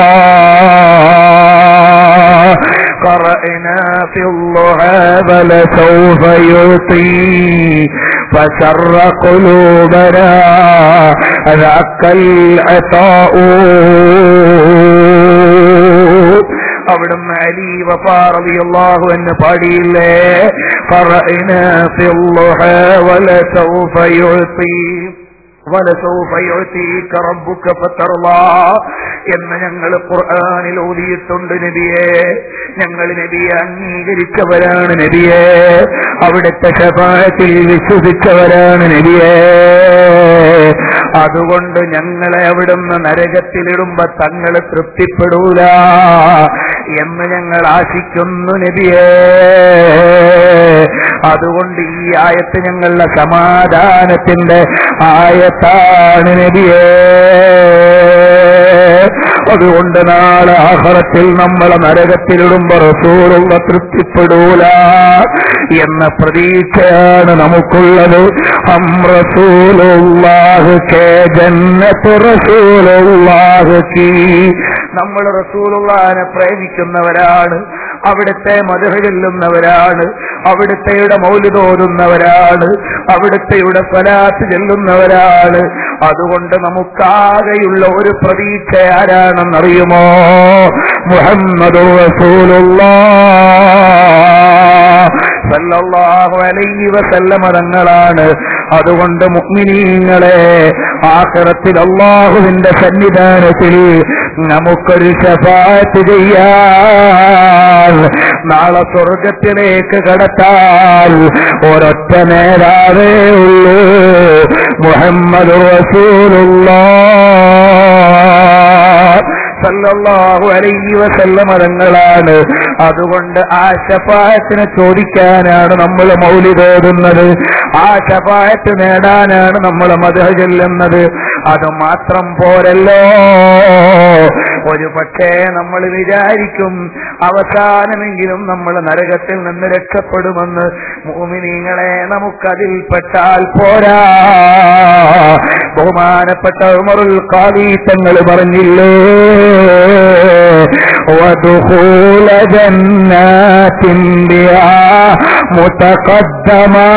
قرأنا في اللعاب لسوف يؤتي فسر قلوبنا ذاك العطاء അവിടുന്ന് അലി വഫാറിയാഹു എന്ന് പാടിയില്ലേ قرأنا في اللحى ولسوف يعطي ولسوف يعطيك ربك فترضى എന്ന് ഞങ്ങൾ ഖുർആനിൽ ഓതിയിട്ടുണ്ട് നബിയെ ഞങ്ങൾ നബിയെ അംഗീകരിച്ചവരാണ് നബിയെ അവിടുത്തെ ശപാഴത്തിൽ വിശ്വസിച്ചവരാണ് നബിയെ അതുകൊണ്ട് ഞങ്ങളെ അവിടുന്ന് നരകത്തിലിടുമ്പോ തങ്ങൾ തൃപ്തിപ്പെടൂല എന്ന് ഞങ്ങൾ ആശിക്കുന്നു നബിയേ അതുകൊണ്ട് ഈ ആയത്ത് ഞങ്ങളുടെ സമാധാനത്തിന്റെ ആയത്താണ് നബിയേ അതുകൊണ്ട് നാളെ ആഹ്റത്തിൽ നമ്മളെ നരകത്തിലിടുമ്പോ റസൂലുള്ള തൃപ്തിപ്പെടൂല എന്ന പ്രതീക്ഷയാണ് നമുക്കുള്ളത് ഹം റസൂലുള്ളാഹ് കേ ജന്നത്ത് റസൂലുള്ളാഹ് കീ നമ്മൾ റസൂലുള്ളാനെ പ്രേമിക്കുന്നവരാണ് അവിടുത്തെ മധുര ചെല്ലുന്നവരാണ് അവിടുത്തെയുടെ മൗലിതോതുന്നവരാണ് അവിടുത്തെയുടെ സ്വലാത്ത് ചെല്ലുന്നവരാണ് അതുകൊണ്ട് നമുക്കാകെയുള്ള ഒരു പ്രതീക്ഷ ആരാണെന്നറിയുമോ മുഹമ്മദ് സല്ലല്ലാഹു അലൈഹി വസല്ലമ തങ്ങളാണ് അതുകൊണ്ട് മുഅ്മിനീങ്ങളെ ആഖിറത്തിൽ അള്ളാഹുവിന്റെ സന്നിധാനത്തിൽ നമുക്കൊരു ശഫാത്ത് ചെയ്യാൻ നാളെ സ്വർഗത്തിലേക്ക് കടത്താൽ ഒരൊറ്റ നേതാവേ ഉള്ളൂ മുഹമ്മദ് സല്ലല്ലാഹു അലൈഹി വസല്ലമ തങ്ങളാണ് അതുകൊണ്ട് ആ ശഫായത്തിനെ ചോദിക്കാനാണ് നമ്മൾ മൗലിതോതുന്നത് ആ ശഫായത്ത് നേടാനാണ് നമ്മൾ മധു ചെല്ലുന്നത് അത് മാത്രം പോരല്ലോ ഒരു പക്ഷേ നമ്മൾ വിചാരിക്കും അവസാനമെങ്കിലും നമ്മൾ നരകത്തിൽ നിന്ന് രക്ഷപ്പെടുമെന്ന് മോമിനിങ്ങളെ നമുക്കതിൽ പെട്ടാൽ പോരാ ബഹുമാനപ്പെട്ട ഉമറുൽ കാലീത്തങ്ങൾ പറഞ്ഞില്ലേ ودخول جنات بها متقدما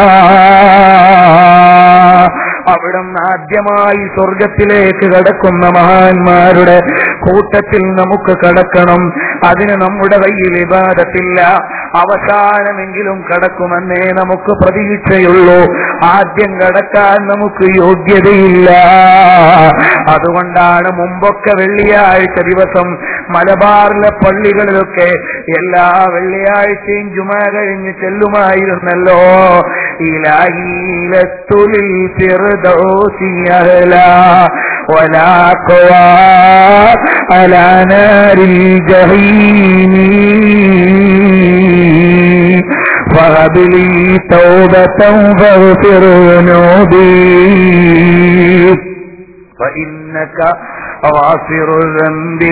അവിടുന്ന് ആദ്യമായി സ്വർഗത്തിലേക്ക് കടക്കുന്ന മഹാന്മാരുടെ കൂട്ടത്തിൽ നമുക്ക് കടക്കണം അതിന് നമ്മുടെ കയ്യിൽ ഇബാദത്തില്ല അവസാനമെങ്കിലും കടക്കുമെന്നേ നമുക്ക് പ്രതീക്ഷയുള്ളൂ ആദ്യം കടക്കാൻ നമുക്ക് യോഗ്യതയില്ല അതുകൊണ്ടാണ് മുമ്പൊക്കെ വെള്ളിയാഴ്ച ദിവസം മലബാറിലെ പള്ളികളിലൊക്കെ എല്ലാ വെള്ളിയാഴ്ചയും ജുമ കഴിഞ്ഞ് ചെല്ലുമായിരുന്നല്ലോ ഇലാഹീലത്തുലിൽ ഫിർദൗസിയഹ്ലാ ولا قوى على نار الجحيم فهب لي توبة فاغفر ذنوبي فإنك غافر الذنب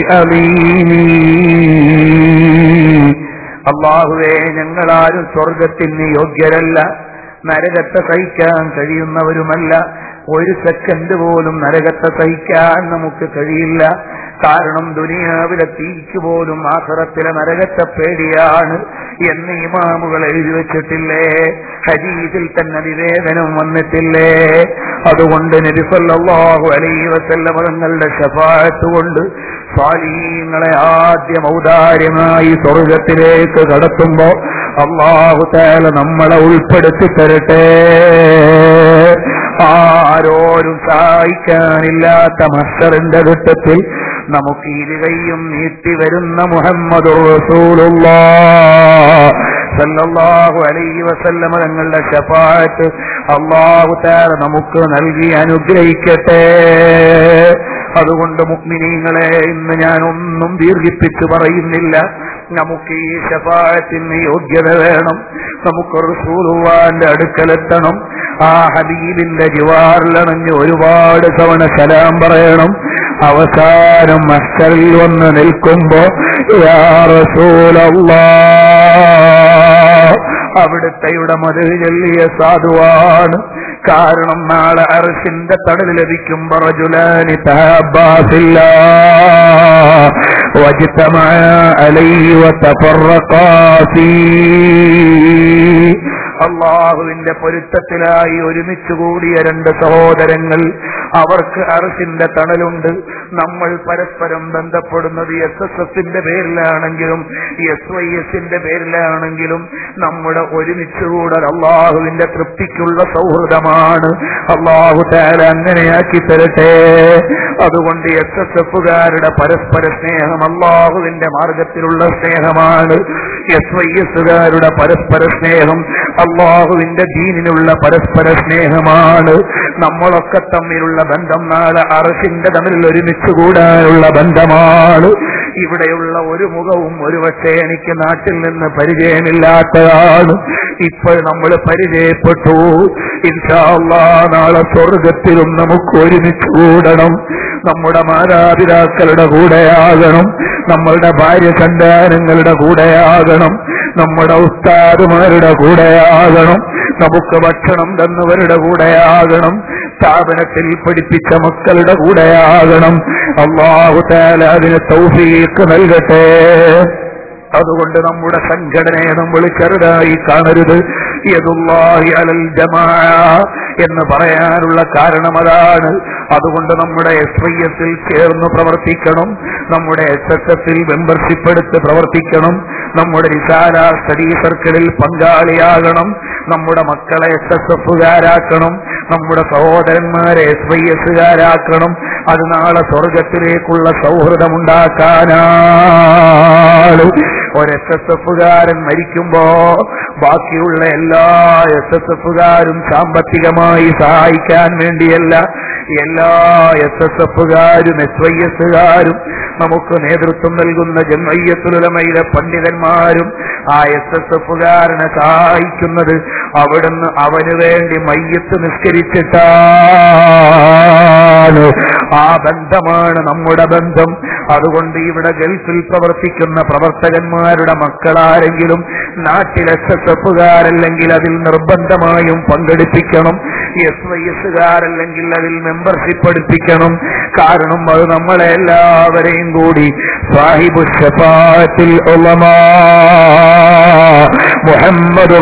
الأليم അള്ളാഹുവേ ഞങ്ങളാരും സ്വർഗത്തിന് യോഗ്യരല്ല നരകത്തെ സഹിക്കാൻ കഴിയുന്നവരുമല്ല ഒരു സെക്കൻഡ് പോലും നരകത്തെ സഹിക്കാൻ നമുക്ക് കഴിയില്ല കാരണം ദുനിയാവിലെ തീക്ക് പോലും ആസറത്തിലെ നരകത്തെ പേടിയാണ് എന്ന് ഇമാമുകൾ എഴുതി വെച്ചിട്ടില്ലേ ഹരീതിൽ തന്നെ നിവേദനം വന്നിട്ടില്ലേ അതുകൊണ്ട് നബിസല്ലാഹു അലൈ വസല്ലമ തങ്ങളുടെ ശഫായത്ത് കൊണ്ട് സ്വാലീങ്ങളെ ആദ്യം ഔദാര്യമായി സ്വർഗത്തിലേക്ക് കടത്തുമ്പോ അള്ളാഹു താല നമ്മളെ ഉൾപ്പെടുത്തി തരട്ടെ ആരോരും സഹായിക്കാനില്ലാത്ത മസ്റ്ററിന്റെ ഘട്ടത്തിൽ നമുക്ക് ഇരുകയും നീട്ടി വരുന്ന മുഹമ്മദ് സല്ലല്ലാഹു അലൈഹി വസല്ലമ തങ്ങളുടെ ഷഫാത്ത് അള്ളാഹു താര നമുക്ക് നൽകി അനുഗ്രഹിക്കട്ടെ അതുകൊണ്ട് മുക്മിനീങ്ങളെ ഇന്ന് ഞാൻ ഒന്നും ദീർഘിപ്പിച്ചു പറയുന്നില്ല നമുക്ക് ഈ ശഫായത്തിന് യോഗ്യത വേണം നമുക്ക് റസൂലുള്ളാന്റെ അടുക്കലെത്തണം ആ ഹബീബിന്റെ ജിവാറിലണഞ്ഞ് ഒരുപാട് തവണ സലാം പറയണം അവസാനം മസ്കറിൽ വന്ന് നിൽക്കുമ്പോ യാ റസൂലല്ലാ അവിടുത്തെയുടെ മതിൽ ചൊല്ലിയ സാധുവാണ് കാരണം നാളെ അറസിന്റെ തടൽ ലഭിക്കും റജുലാനി തഹബാസില്ല واجتمع عليه وتفرقا فيه അള്ളാഹുവിന്റെ പൊരുത്തത്തിലായി ഒരുമിച്ച് കൂടിയ രണ്ട് സഹോദരങ്ങൾ അവർക്ക് അറസിന്റെ തണലുണ്ട് നമ്മൾ പരസ്പരം ബന്ധപ്പെടുന്നത് എസ് എസ് എസിന്റെ പേരിലാണെങ്കിലും എസ് വൈ എസിന്റെ പേരിലാണെങ്കിലും നമ്മുടെ ഒരുമിച്ച് കൂടൽ അള്ളാഹുവിന്റെ തൃപ്തിക്കുള്ള സൗഹൃദമാണ് അള്ളാഹു താല അങ്ങനെയാക്കി തരട്ടെ അതുകൊണ്ട് എസ് എസ് എഫുകാരുടെ പരസ്പര സ്നേഹം അള്ളാഹുവിന്റെ മാർഗത്തിലുള്ള സ്നേഹമാണ് എസ് വൈ എസുകാരുടെ പരസ്പര സ്നേഹം അള്ളാഹുവിന്റെ ദീനിനുള്ള പരസ്പര സ്നേഹമാണ് നമ്മളൊക്കെ തമ്മിലുള്ള ബന്ധം നാളെ അറസിന്റെ തമ്മിൽ ഒരുമിച്ച് കൂടാനുള്ള ബന്ധമാണ് ഇവിടെയുള്ള ഒരു മുഖവും ഒരുപക്ഷെ എനിക്ക് നാട്ടിൽ നിന്ന് പരിചയമില്ലാത്തതാണ് ഇപ്പോൾ നമ്മൾ പരിചയപ്പെട്ടു ഇൻഷാല്ലാ നാളെ സ്വർഗത്തിലും നമുക്ക് ഒരുമിച്ച് കൂടണം നമ്മുടെ മാതാപിതാക്കളുടെ കൂടെയാകണം നമ്മളുടെ ഭാര്യ സന്താനങ്ങളുടെ കൂടെയാകണം നമ്മുടെ ഉസ്താദുമാരുടെ കൂടെയാകണം നമുക്ക് ഭക്ഷണം തന്നവരുടെ കൂടെയാകണം സ്ഥാപനത്തിൽ പഠിപ്പിച്ച മക്കളുടെ കൂടെയാകണം അള്ളാഹു താല അതിന് തൗഫീക്ക് നൽകട്ടെ അതുകൊണ്ട് നമ്മുടെ സംഘടനയെ നമ്മൾ ചെറുതായി കാണരുത് യദുല്ലാഹി അലൽ ജമാ എന്ന് പറയാനുള്ള കാരണം അതാണ് അതുകൊണ്ട് നമ്മുടെ എസ് ഐ എസിൽ ചേർന്ന് പ്രവർത്തിക്കണം നമ്മുടെ എസ് എസ് എഫിൽ മെമ്പർഷിപ്പ് എടുത്ത് പ്രവർത്തിക്കണം നമ്മുടെ വിശാല സ്റ്റഡി സർക്കിളിൽ പങ്കാളിയാകണം നമ്മുടെ മക്കളെ എസ് എസ് എഫുകാരാക്കണം നമ്മുടെ സഹോദരന്മാരെ എസ് വൈ എസുകാരാക്കണം അത് നാളെ സ്വർഗത്തിലേക്കുള്ള സൗഹൃദമുണ്ടാക്കാനാണ് ഒരു എസ് എസ് എഫുകാരൻ മരിക്കുമ്പോ ബാക്കിയുള്ള എല്ലാ എസ് എസ് എഫുകാരും സാമ്പത്തികമായി സഹായിക്കാൻ വേണ്ടിയല്ല എല്ലാ എസ് എസ് എഫുകാരും എസ് വൈ എസുകാരും നമുക്ക് നേതൃത്വം നൽകുന്ന ജന്മയ്യത്തുലമയിലെ പണ്ഡിതന്മാരും ആ എസ് എസ് എഫുകാരനെ സഹായിക്കുന്നത് അവിടുന്ന് അവന് വേണ്ടി മയ്യത്ത് നിസ്കരിച്ചിട്ടാണ് ആ ബന്ധമാണ് നമ്മുടെ ബന്ധം അതുകൊണ്ട് ഇവിടെ ഗൾഫിൽ പ്രവർത്തിക്കുന്ന പ്രവർത്തകന്മാരുടെ മക്കളാരെങ്കിലും നാട്ടിൽ എസ് എസ് എഫുകാരല്ലെങ്കിൽ അതിൽ നിർബന്ധമായും പങ്കെടുപ്പിക്കണം എസ് വൈ എസുകാരല്ലെങ്കിൽ അതിൽ മെമ്പർഷിപ്പ് എടുപ്പിക്കണം കാരണം അത് നമ്മളെ എല്ലാവരെയും കൂടി സാഹിബു ഷഫാത്തിൽ ഉലമാ മുഹമ്മദ്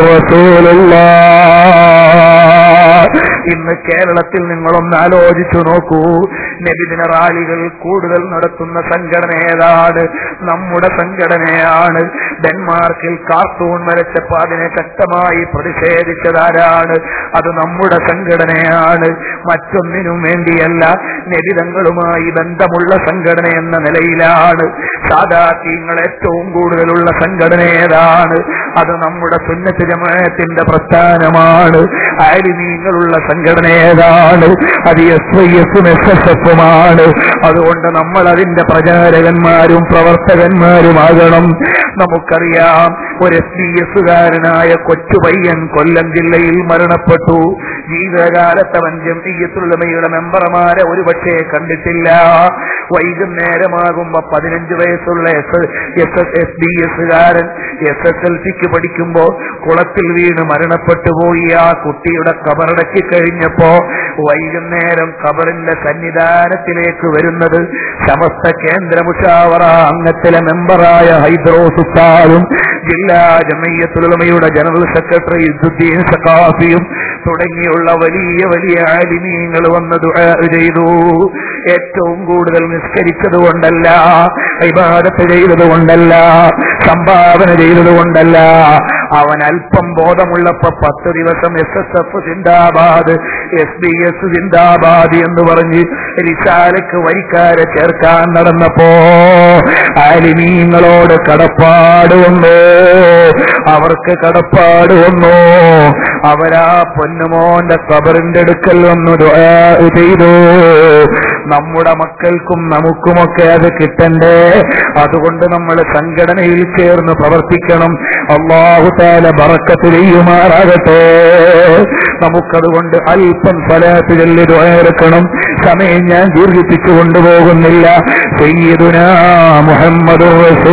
ഇന്ന് കേരളത്തിൽ നിങ്ങളൊന്ന് ആലോചിച്ചു നോക്കൂ നബിദിന റാലികൾ കൂടുതൽ നടത്തുന്ന സംഘടന ഏതാണ് നമ്മുടെ സംഘടനയാണ് ഡെൻമാർക്കിൽ കാർട്ടൂൺ വരച്ചപ്പോ അതിനെ ശക്തമായി പ്രതിഷേധിച്ചതാരാണ് അത് നമ്മുടെ സംഘടനയാണ് മറ്റൊന്നിനും വേണ്ടിയല്ല നബിതങ്ങളുമായി ബന്ധമുള്ള സംഘടന എന്ന നിലയിലാണ് സാധാത്യങ്ങൾ ഏറ്റവും കൂടുതലുള്ള സംഘടന ഏതാണ് അത് നമ്മുടെ സുന്നത്ത് ജമാഅത്തിന്റെ പ്രസ്ഥാനമാണ് ആലിമീങ്ങളുള്ള സംഘടന ഏതാണ് അത് എസ് വൈ എസും എസ് എസ് എഫുമാണ് അതുകൊണ്ട് നമ്മൾ അതിന്റെ പ്രചാരകന്മാരും പ്രവർത്തകന്മാരുമാകണം നമുക്കറിയാം ഒരു എസ് ഡി എസുകാരനായ കൊച്ചുപയ്യൻ കൊല്ലം ജില്ലയിൽ മരണപ്പെട്ടു ജീവിതകാലത്ത് അവൻ ജംഇയ്യത്തുള്ളമയുടെ മെമ്പർമാരെ ഒരുപക്ഷെ കണ്ടിട്ടില്ല വൈകുന്നേരമാകുമ്പോ പതിനഞ്ച് വയസ്സുള്ള എസ് എസ് എസ് ഡി എസുകാരൻ എസ് എസ് എൽ സിക്ക് പഠിക്കുമ്പോ കുളത്തിൽ വീണ് മരണപ്പെട്ടു പോയി ആ കുട്ടിയുടെ കബറടക്കി കഴിഞ്ഞപ്പോ വൈകുന്നേരം കബറിന്റെ സന്നിധാനത്തിലേക്ക് വരുന്നത് സമസ്ത കേന്ദ്ര മുഷാവറ അംഗത്തിലെ മെമ്പറായ ഹൈദ്രോസ് ഉസ്താദും ജില്ലാ ജമയ്യത്തുലമയുടെ ജനറൽ സെക്രട്ടറി ഇസുദ്ദീൻ സഖാഫിയും തുടങ്ങിയുള്ള വലിയ വലിയ ആലിമീങ്ങൾ വന്ന് ദുആ ചെയ്തു ഏറ്റവും കൂടുതൽ നിസ്കരിച്ചത് കൊണ്ടല്ല ഇബാദത്ത് ചെയ്തത് കൊണ്ടല്ല സംഭാവന ചെയ്തത് കൊണ്ടല്ല അവൻ അല്പം ബോധമുള്ളപ്പോ പത്ത് ദിവസം എസ് എസ് എഫ് സിന്ദാബാദ് എസ് ബി എസ് സിന്ദാബാദ് എന്ന് പറഞ്ഞ് റിസാലക്ക് വരിക്കാരെ ചേർക്കാൻ നടന്നപ്പോ ആലിമീങ്ങളോട് കടപ്പാട് വന്നു അവർക്ക് കടപ്പാട് വന്നു അവരാ പൊന്നുമോന്റെ കബറിന്റെ അടുക്കൽ വന്നു ദുആ ചെയ്തു നമ്മുടെ മക്കൾക്കും നമുക്കുമൊക്കെ അത് കിട്ടണ്ടേ അതുകൊണ്ട് നമ്മൾ സംഘടനയിൽ ചേർന്ന് പ്രവർത്തിക്കണം അള്ളാഹു താല ബറക്കത്ത് ചെയ്യുമാറാകട്ടെ നമുക്കതുകൊണ്ട് അല്പം ഫലാത്ത് ചൊല്ലി ദുആയിരക്കണം സമയം ഞാൻ ദീർഘിപ്പിച്ചു കൊണ്ടുപോകുന്നില്ല സയ്യിദുനാ മുഹമ്മദ്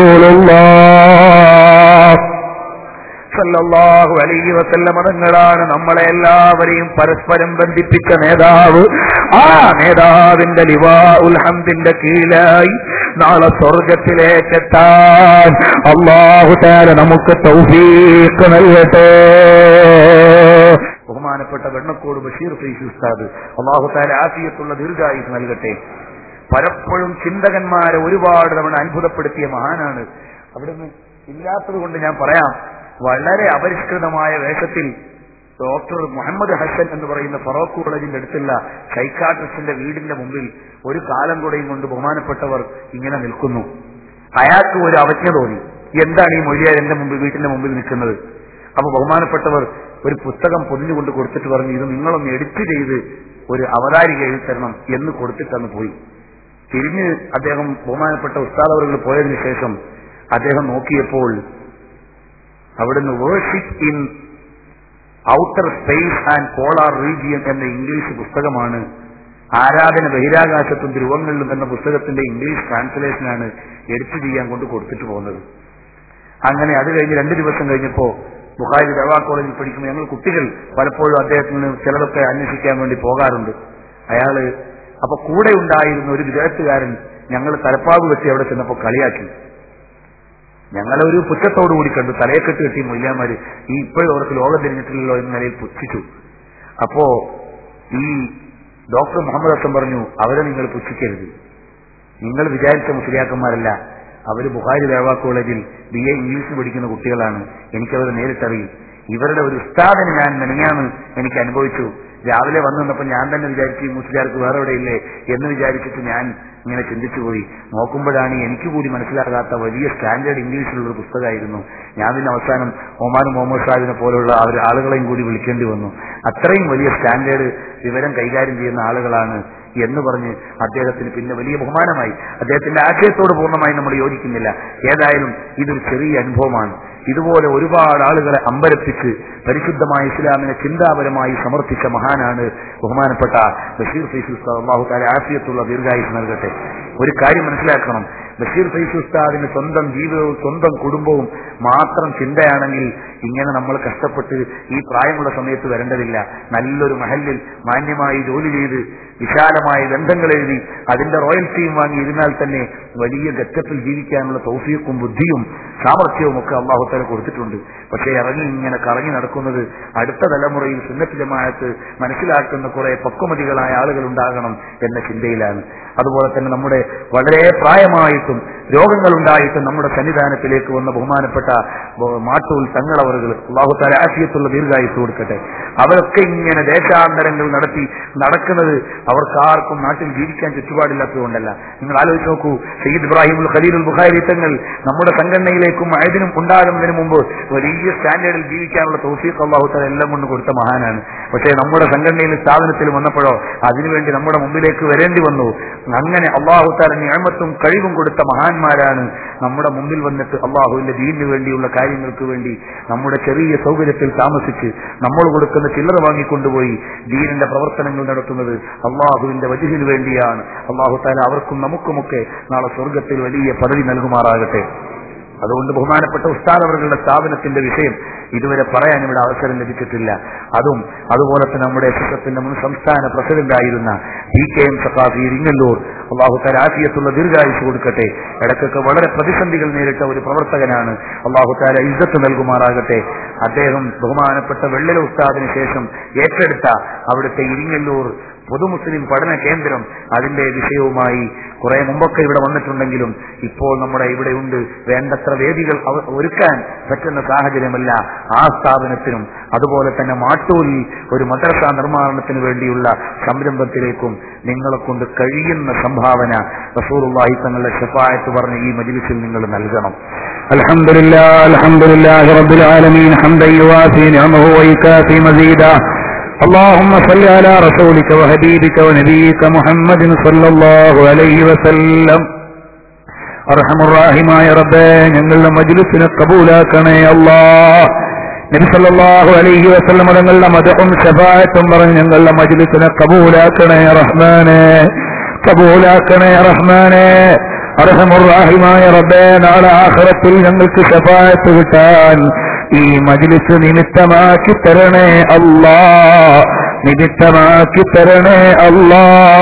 റസൂലുള്ളാഹ് സല്ലല്ലാഹു അലൈഹി വസല്ലമ തങ്ങളാണ് നമ്മളെ എല്ലാവരെയും പരസ്പരം ബന്ധിപ്പിച്ച നേതാവ് ആ നേതാവിന്റെ ലിവാ ഉൽഹംദിന്റെ കീഴിലായി നാളെ സ്വർഗത്തിലേക്കെത്താൻ അള്ളാഹു താര നമുക്ക് തൗഫീഖ് നൽകട്ടെ ബഹുമാനപ്പെട്ട വെണ്ണക്കോട് ബഷീർ ഫൈസി ഉസ്താദ് അള്ളാഹു താര ആഫിയത്തുള്ള ദീർഘായുസ് നൽകട്ടെ പലപ്പോഴും ചിന്തകന്മാരെ ഒരുപാട് തവണ അത്ഭുതപ്പെടുത്തിയ മഹാനാണ് അവിടുന്ന് ഇല്ലാത്തത് കൊണ്ട് ഞാൻ പറയാം വളരെ അപരിഷ്കൃതമായ വേഷത്തിൽ ഡോക്ടർ മുഹമ്മദ് ഹസൻ എന്ന് പറയുന്ന ഫറോക്ക് കോളേജിന്റെ അടുത്തുള്ള സൈക്കാട്രിസ്റ്റിന്റെ വീടിന്റെ മുമ്പിൽ ഒരു കാലം കൂടെയും കൊണ്ട് ബഹുമാനപ്പെട്ടവർ ഇങ്ങനെ നിൽക്കുന്നു അയാൾക്ക് ഒരു അവജ്ഞ തോന്നി എന്താണ് ഈ മൊഴിയാർ എന്റെ മുമ്പിൽ വീട്ടിന്റെ മുമ്പിൽ നിൽക്കുന്നത് അപ്പൊ ബഹുമാനപ്പെട്ടവർ ഒരു പുസ്തകം പൊതിഞ്ഞുകൊണ്ട് കൊടുത്തിട്ട് പറഞ്ഞു ഇത് നിങ്ങളൊന്ന് എഡിറ്റ് ചെയ്ത് ഒരു അവതാരിക എഴുതി തരണം എന്ന് കൊടുത്തിട്ടന്ന് പോയി തിരിഞ്ഞ് അദ്ദേഹം ബഹുമാനപ്പെട്ട ഉസ്താദവറുകൾ പോയതിനു ശേഷം അദ്ദേഹം നോക്കിയപ്പോൾ അവിടുന്ന് worship in outer space and polar region എന്ന ഇംഗ്ലീഷ് പുസ്തകമാണ് ആരാധന ബഹിരാകാശത്തും ധ്രുവങ്ങളിലും എന്ന പുസ്തകത്തിന്റെ ഇംഗ്ലീഷ് ട്രാൻസ്ലേഷനാണ് എഡിറ്റ് ചെയ്യാൻ കൊണ്ട് കൊടുത്തിട്ട് പോകുന്നത് അങ്ങനെ അത് കഴിഞ്ഞ് രണ്ട് ദിവസം കഴിഞ്ഞപ്പോ ബുഹാരി ദവാ കോളേജിൽ പഠിക്കുമ്പോൾ ഞങ്ങൾ കുട്ടികൾ പലപ്പോഴും അദ്ദേഹത്തിന് ചിലതൊക്കെ അന്വേഷിക്കാൻ വേണ്ടി പോകാറുണ്ട് അയാള് അപ്പൊ കൂടെ ഉണ്ടായിരുന്ന ഒരു വിദഗ്ധകാരൻ ഞങ്ങൾ തലപ്പാവ് വെച്ച് അവിടെ ചെന്നപ്പോൾ കളിയാക്കി ഞങ്ങളൊരു പുച്ഛത്തോടുകൂടി കണ്ടു തലയെക്കെട്ട് കെട്ടി മൊയ്യാമാര് ഈ ഇപ്പോഴും അവർക്ക് ലോകം തിരിഞ്ഞിട്ടില്ലല്ലോ എന്ന നിലയിൽ പുച്ഛിച്ചു അപ്പോ ഈ ഡോക്ടർ മുഹമ്മദ് ഹസൻ പറഞ്ഞു അവരെ നിങ്ങൾ പുച്ഛിക്കരുത് നിങ്ങൾ വിചാരിച്ച മുസ്ലിയാക്കന്മാരല്ല അവര് ബുഹാരി ദേവാ കോളേജിൽ ബി എ ഇംഗ്ലീഷ് പഠിക്കുന്ന കുട്ടികളാണ് എനിക്കവരെ നേരിട്ടറിയും ഇവരുടെ ഒരു ഉസ്താദിനെ ഞാൻ മെനങ്ങാന്ന് എനിക്ക് അനുഭവിച്ചു രാവിലെ വന്നു നിന്നപ്പോൾ ഞാൻ തന്നെ വിചാരിച്ചു ഈ മുസ്ലിയാർക്ക് വേറെ എവിടെയില്ലേ എന്ന് വിചാരിച്ചിട്ട് ഞാൻ ഇങ്ങനെ ചിന്തിച്ചു പോയി നോക്കുമ്പോഴാണ് എനിക്ക് കൂടി മനസ്സിലാകാത്ത വലിയ സ്റ്റാൻഡേർഡ് ഇംഗ്ലീഷിലുള്ള ഒരു പുസ്തകമായിരുന്നു ഞാൻ പിന്നെ അവസാനം ഒമാൻ മുഹമ്മദ് സാഹിബിനെ പോലുള്ള അവർ ആളുകളെയും കൂടി വിളിക്കേണ്ടി വന്നു അത്രയും വലിയ സ്റ്റാൻഡേർഡ് വിവരം കൈകാര്യം ചെയ്യുന്ന ആളുകളാണ് എന്ന് പറഞ്ഞ് അദ്ദേഹത്തിന് പിന്നെ വലിയ ബഹുമാനമായി അദ്ദേഹത്തിന്റെ ആശയത്തോട് പൂർണ്ണമായി നമ്മൾ യോജിക്കുന്നില്ല ഏതായാലും ഇതൊരു ചെറിയ അനുഭവമാണ് ഇതുപോലെ ഒരുപാട് ആളുകളെ അമ്പരപ്പിച്ച് പരിശുദ്ധമായ ഇസ്ലാമിനെ ചിന്താപരമായി സമർപ്പിച്ച മഹാനാണ് ബഹുമാനപ്പെട്ട ബഷീർ ഫൈസ് ഉസ്താദ് അള്ളാഹു താല ആഫിയത്തുള്ള ദീർഘായുസ് നൽകട്ടെ ഒരു കാര്യം മനസ്സിലാക്കണം ബഷീർ ഫൈസ് ഉസ്താദിന് സ്വന്തം ജീവിതവും സ്വന്തം കുടുംബവും മാത്രം ചിന്തയാണെങ്കിൽ ഇങ്ങനെ നമ്മൾ കഷ്ടപ്പെട്ട് ഈ പ്രായമുള്ള സമയത്ത് വരേണ്ടതില്ല നല്ലൊരു മഹലിൽ മാന്യമായി ജോലി ചെയ്ത് വിശാലമായ ബന്ധങ്ങൾ എഴുതി അതിന്റെ റോയൽറ്റിയും വാങ്ങി ഇരുന്നാൽ തന്നെ വലിയ ഗറ്റത്തിൽ ജീവിക്കാനുള്ള തൗഫീഖും ബുദ്ധിയും സാമർഥ്യവും ഒക്കെ അള്ളാഹുത്തല കൊടുത്തിട്ടുണ്ട് പക്ഷേ ഇറങ്ങി ഇങ്ങനെ കറങ്ങി നടക്കുന്നത് അടുത്ത തലമുറയിൽ സുന്നത്ത് ജമാഅത്ത് മനസ്സിലാക്കുന്ന കുറെ പക്വമതികളായ ആളുകൾ ഉണ്ടാകണം എന്ന ചിന്തയിലാണ് അതുപോലെ തന്നെ നമ്മുടെ വളരെ പ്രായമായിട്ടും രോഗങ്ങളുണ്ടായിട്ടും നമ്മുടെ സന്നിധാനത്തിലേക്ക് വന്ന ബഹുമാനപ്പെട്ട ബ- മാട്ടൂൽ തങ്ങളവറുകൾ അള്ളാഹുത്താല ആശയത്തുള്ള ദീർഘായുസ് കൊടുക്കട്ടെ അവരൊക്കെ ഇങ്ങനെ ദേശാന്തരങ്ങൾ നടത്തി നടക്കുന്നത് അവർക്കാർക്കും നാട്ടിൽ ജീവിക്കാൻ ചുറ്റുപാടില്ലാത്തതുകൊണ്ടല്ല നിങ്ങൾ ആലോചിച്ച് നോക്കൂ സയ്യിദ് ഇബ്രാഹിമുൽ ഖലീലുൽ ബുഖാരി തങ്ങൾ നമ്മുടെ സംഘടനയിലേക്കും അതിനും ഉണ്ടാകുന്നതിന് മുമ്പ് വലിയ സ്റ്റാൻഡേർഡിൽ ജീവിക്കാനുള്ള തൗഫീഖ് അള്ളാഹുത്താല എല്ലാം കൊണ്ട് കൊടുത്ത മഹാനാണ് പക്ഷേ നമ്മുടെ സംഘടനയിലും സ്ഥാപനത്തിലും വന്നപ്പോഴോ അതിനുവേണ്ടി നമ്മുടെ മുമ്പിലേക്ക് വരേണ്ടി വന്നു അങ്ങനെ അള്ളാഹുത്താല ഞാമത്തും കഴിവും കൊടുത്ത മഹാന്മാരാണ് നമ്മുടെ മുമ്പിൽ വന്നിട്ട് അള്ളാഹുവിന്റെ ദീനിന് വേണ്ടിയുള്ള കാര്യങ്ങൾക്ക് വേണ്ടി നമ്മുടെ ചെറിയ സൗകര്യത്തിൽ താമസിച്ച് നമ്മൾ കൊടുക്കുന്ന ചില്ലറ വാങ്ങിക്കൊണ്ടുപോയി ദീനിന്റെ പ്രവർത്തനങ്ങൾ നടത്തുന്നത് അള്ളാഹുവിന്റെ വജുഹിന് വേണ്ടിയാണ് അള്ളാഹു താല അവർക്കും നമുക്കുമൊക്കെ നാളെ സ്വർഗത്തിൽ വലിയ പദവി നൽകുമാറാകട്ടെ അതുകൊണ്ട് ബഹുമാനപ്പെട്ട ഉസ്താദ് അവരുടെ സ്ഥാപനത്തിന്റെ വിഷയം ഇതുവരെ പറയാൻ ഇവിടെ അവസരം ലഭിച്ചിട്ടില്ല അതും അതുപോലെ തന്നെ നമ്മുടെ എസ്എസ്എഫിന്റെ മുൻ സംസ്ഥാന പ്രസിഡന്റായിരുന്ന P K M Saqafi Iringallur Allah തരാഫിയത്തുള്ള ദീർഘായുസ് കൊടുക്കട്ടെ ഇടയ്ക്കൊക്കെ വളരെ പ്രതിസന്ധികൾ നേരിട്ട ഒരു പ്രവർത്തകനാണ് അള്ളാഹു താല ഇജ്ജത്ത് നൽകുമാറാകട്ടെ അദ്ദേഹം ബഹുമാനപ്പെട്ട വെള്ളില ഉസ്താദിന് ശേഷം ഏറ്റെടുത്ത അവിടുത്തെ ഇരിങ്ങല്ലൂർ പൊതുമുസ്ലിം പഠന കേന്ദ്രം അതിന്റെ വിഷയവുമായി കുറെ മുമ്പൊക്കെ ഇവിടെ വന്നിട്ടുണ്ടെങ്കിലും ഇപ്പോൾ നമ്മുടെ ഇവിടെയുണ്ട് വേണ്ടത്ര വേദികൾ അവ- ഒരുക്കാൻ പറ്റുന്ന സാഹചര്യമല്ല ആ സ്ഥാപനത്തിനും അതുപോലെ തന്നെ മാട്ടൂരിൽ ഒരു മദ്രസ നിർമ്മാണത്തിന് വേണ്ടിയുള്ള സംരംഭത്തിലേക്കും നിങ്ങളെ കൊണ്ട് കഴിയുന്ന സംഭാവന റസൂറുള്ളാഹി തങ്ങളുടെ ഷഫായത്ത് പറഞ്ഞ ഈ മജിലിസിൽ നിങ്ങൾ നൽകണം الحمد لله الحمد لله رب العالمين حمدا يوافي نعمه ويكافي مزيدا اللهم صل على رسولك وحبيبك ونبيك محمد صلى الله عليه وسلم അർഹമുറാഹിമായ റബ്ബേ ഞങ്ങളുടെ മജ്ലിസിനെ കബൂലാക്കണേ അല്ലാ നബി സല്ലല്ലാഹു അലൈഹി വസല്ലം തങ്ങളുടെ മദഹും ശഫാഅത്തും പറഞ്ഞ് ഞങ്ങളുടെ മജ്ലിസിനെ കബൂലാക്കണേ റഹ്മാനെ കബൂലാക്കണേ റഹ്മാനെ അർഹമുറാഹിമായ റബ്ബേ നാളെ ആഖിറത്തിൽ ഞങ്ങൾക്ക് ശഫാഅത്ത് കിട്ടാൻ ഈ മജ്ലിസ് നിമിത്തമാക്കി തരണേ അല്ലാ നിമിത്തമാക്കി തരണേ അല്ലാ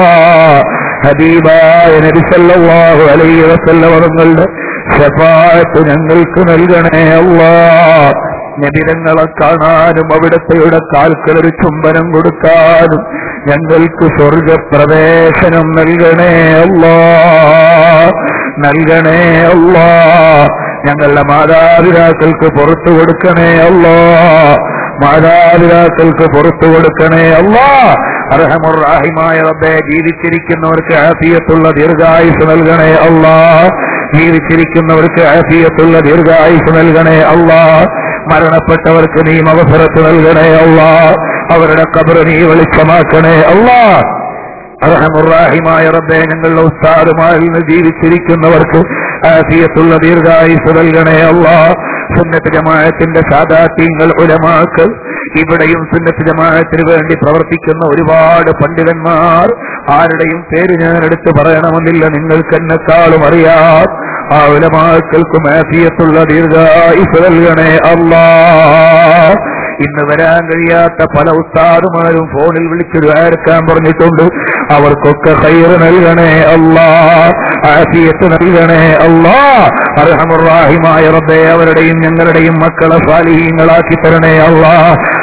ഹബീബായ നബി സല്ലല്ലാഹു അലൈഹി വസല്ലം തങ്ങളുടെ ശഫാഅത്ത് ഞങ്ങൾക്ക് നൽകണേ അല്ലാ നബിതങ്ങളെ കാണാനും അവിടത്തെയുടെ കാൽക്കളൊരു ചുംബനം കൊടുക്കാനും ഞങ്ങൾക്ക് സ്വർഗപ്രവേശനം നൽകണേ അല്ലാ നൽകണേ അല്ലാ ഞങ്ങളുടെ മാതാപിതാക്കൾക്ക് പുറത്തു കൊടുക്കണേ അല്ലാ മാതാപിതാക്കൾക്ക് പുറത്തു കൊടുക്കണേ അല്ലാ അർഹമുറാഹിമായ റബ്ബെ ജീവിച്ചിരിക്കുന്നവർക്ക് ആഫിയത്തുള്ള ദീർഘായുസ് നൽകണേ അല്ലാ ജീവിച്ചിരിക്കുന്നവർക്ക് ആഫിയത്തുള്ള ദീർഘായുസ് നൽകണേ അല്ലാ മരണപ്പെട്ടവർക്ക് നീ മകഫറത്ത് നൽകണേ അല്ലാ അവരുടെ കബറ് നീ വെളിച്ചമാക്കണേ അല്ലാ അർഹമുറാഹിമായ റബ്ബെ ഞങ്ങളുടെ ഉസ്താദുമാരിൽ നിന്ന് ജീവിച്ചിരിക്കുന്നവർക്ക് ആഫിയത്തുള്ള ദീർഘായുസ് നൽകണേ അല്ലാ സുന്നത്ത് ജമാഅത്തിന്റെ സാദാത്യങ്ങൾ ഉലമാക്കൾ ഇവിടെയും സുന്നത്ത് ജമാഅത്തിന് വേണ്ടി പ്രവർത്തിക്കുന്ന ഒരുപാട് പണ്ഡിതന്മാർ ആരുടെയും പേര് ഞാൻ എടുത്തു പറയണമെന്നില്ല നിങ്ങൾക്ക് എന്നെക്കാളും അറിയാം ആ ഉലമാക്കൾക്കും ആഫിയത്തുള്ള ദീർഘായുസ് നൽകണേ അല്ലാ ഇന്ന് വരാൻ കഴിയാത്ത പല ഉസ്താദുമാരും ഫോണിൽ വിളിച്ചു ആർക്കാൻ പറഞ്ഞിട്ടുണ്ട് അവർക്കൊക്കെ ഹൈറ് നൽകണേ അല്ലാ ആഫിയത്ത് നൽകണേ അല്ലാ അർഹമുറാഹിമായ റബ്ബെ അവരുടെയും ഞങ്ങളുടെയും മക്കളെ സ്വാലിഹീങ്ങളാക്കി തരണേ അല്ലാ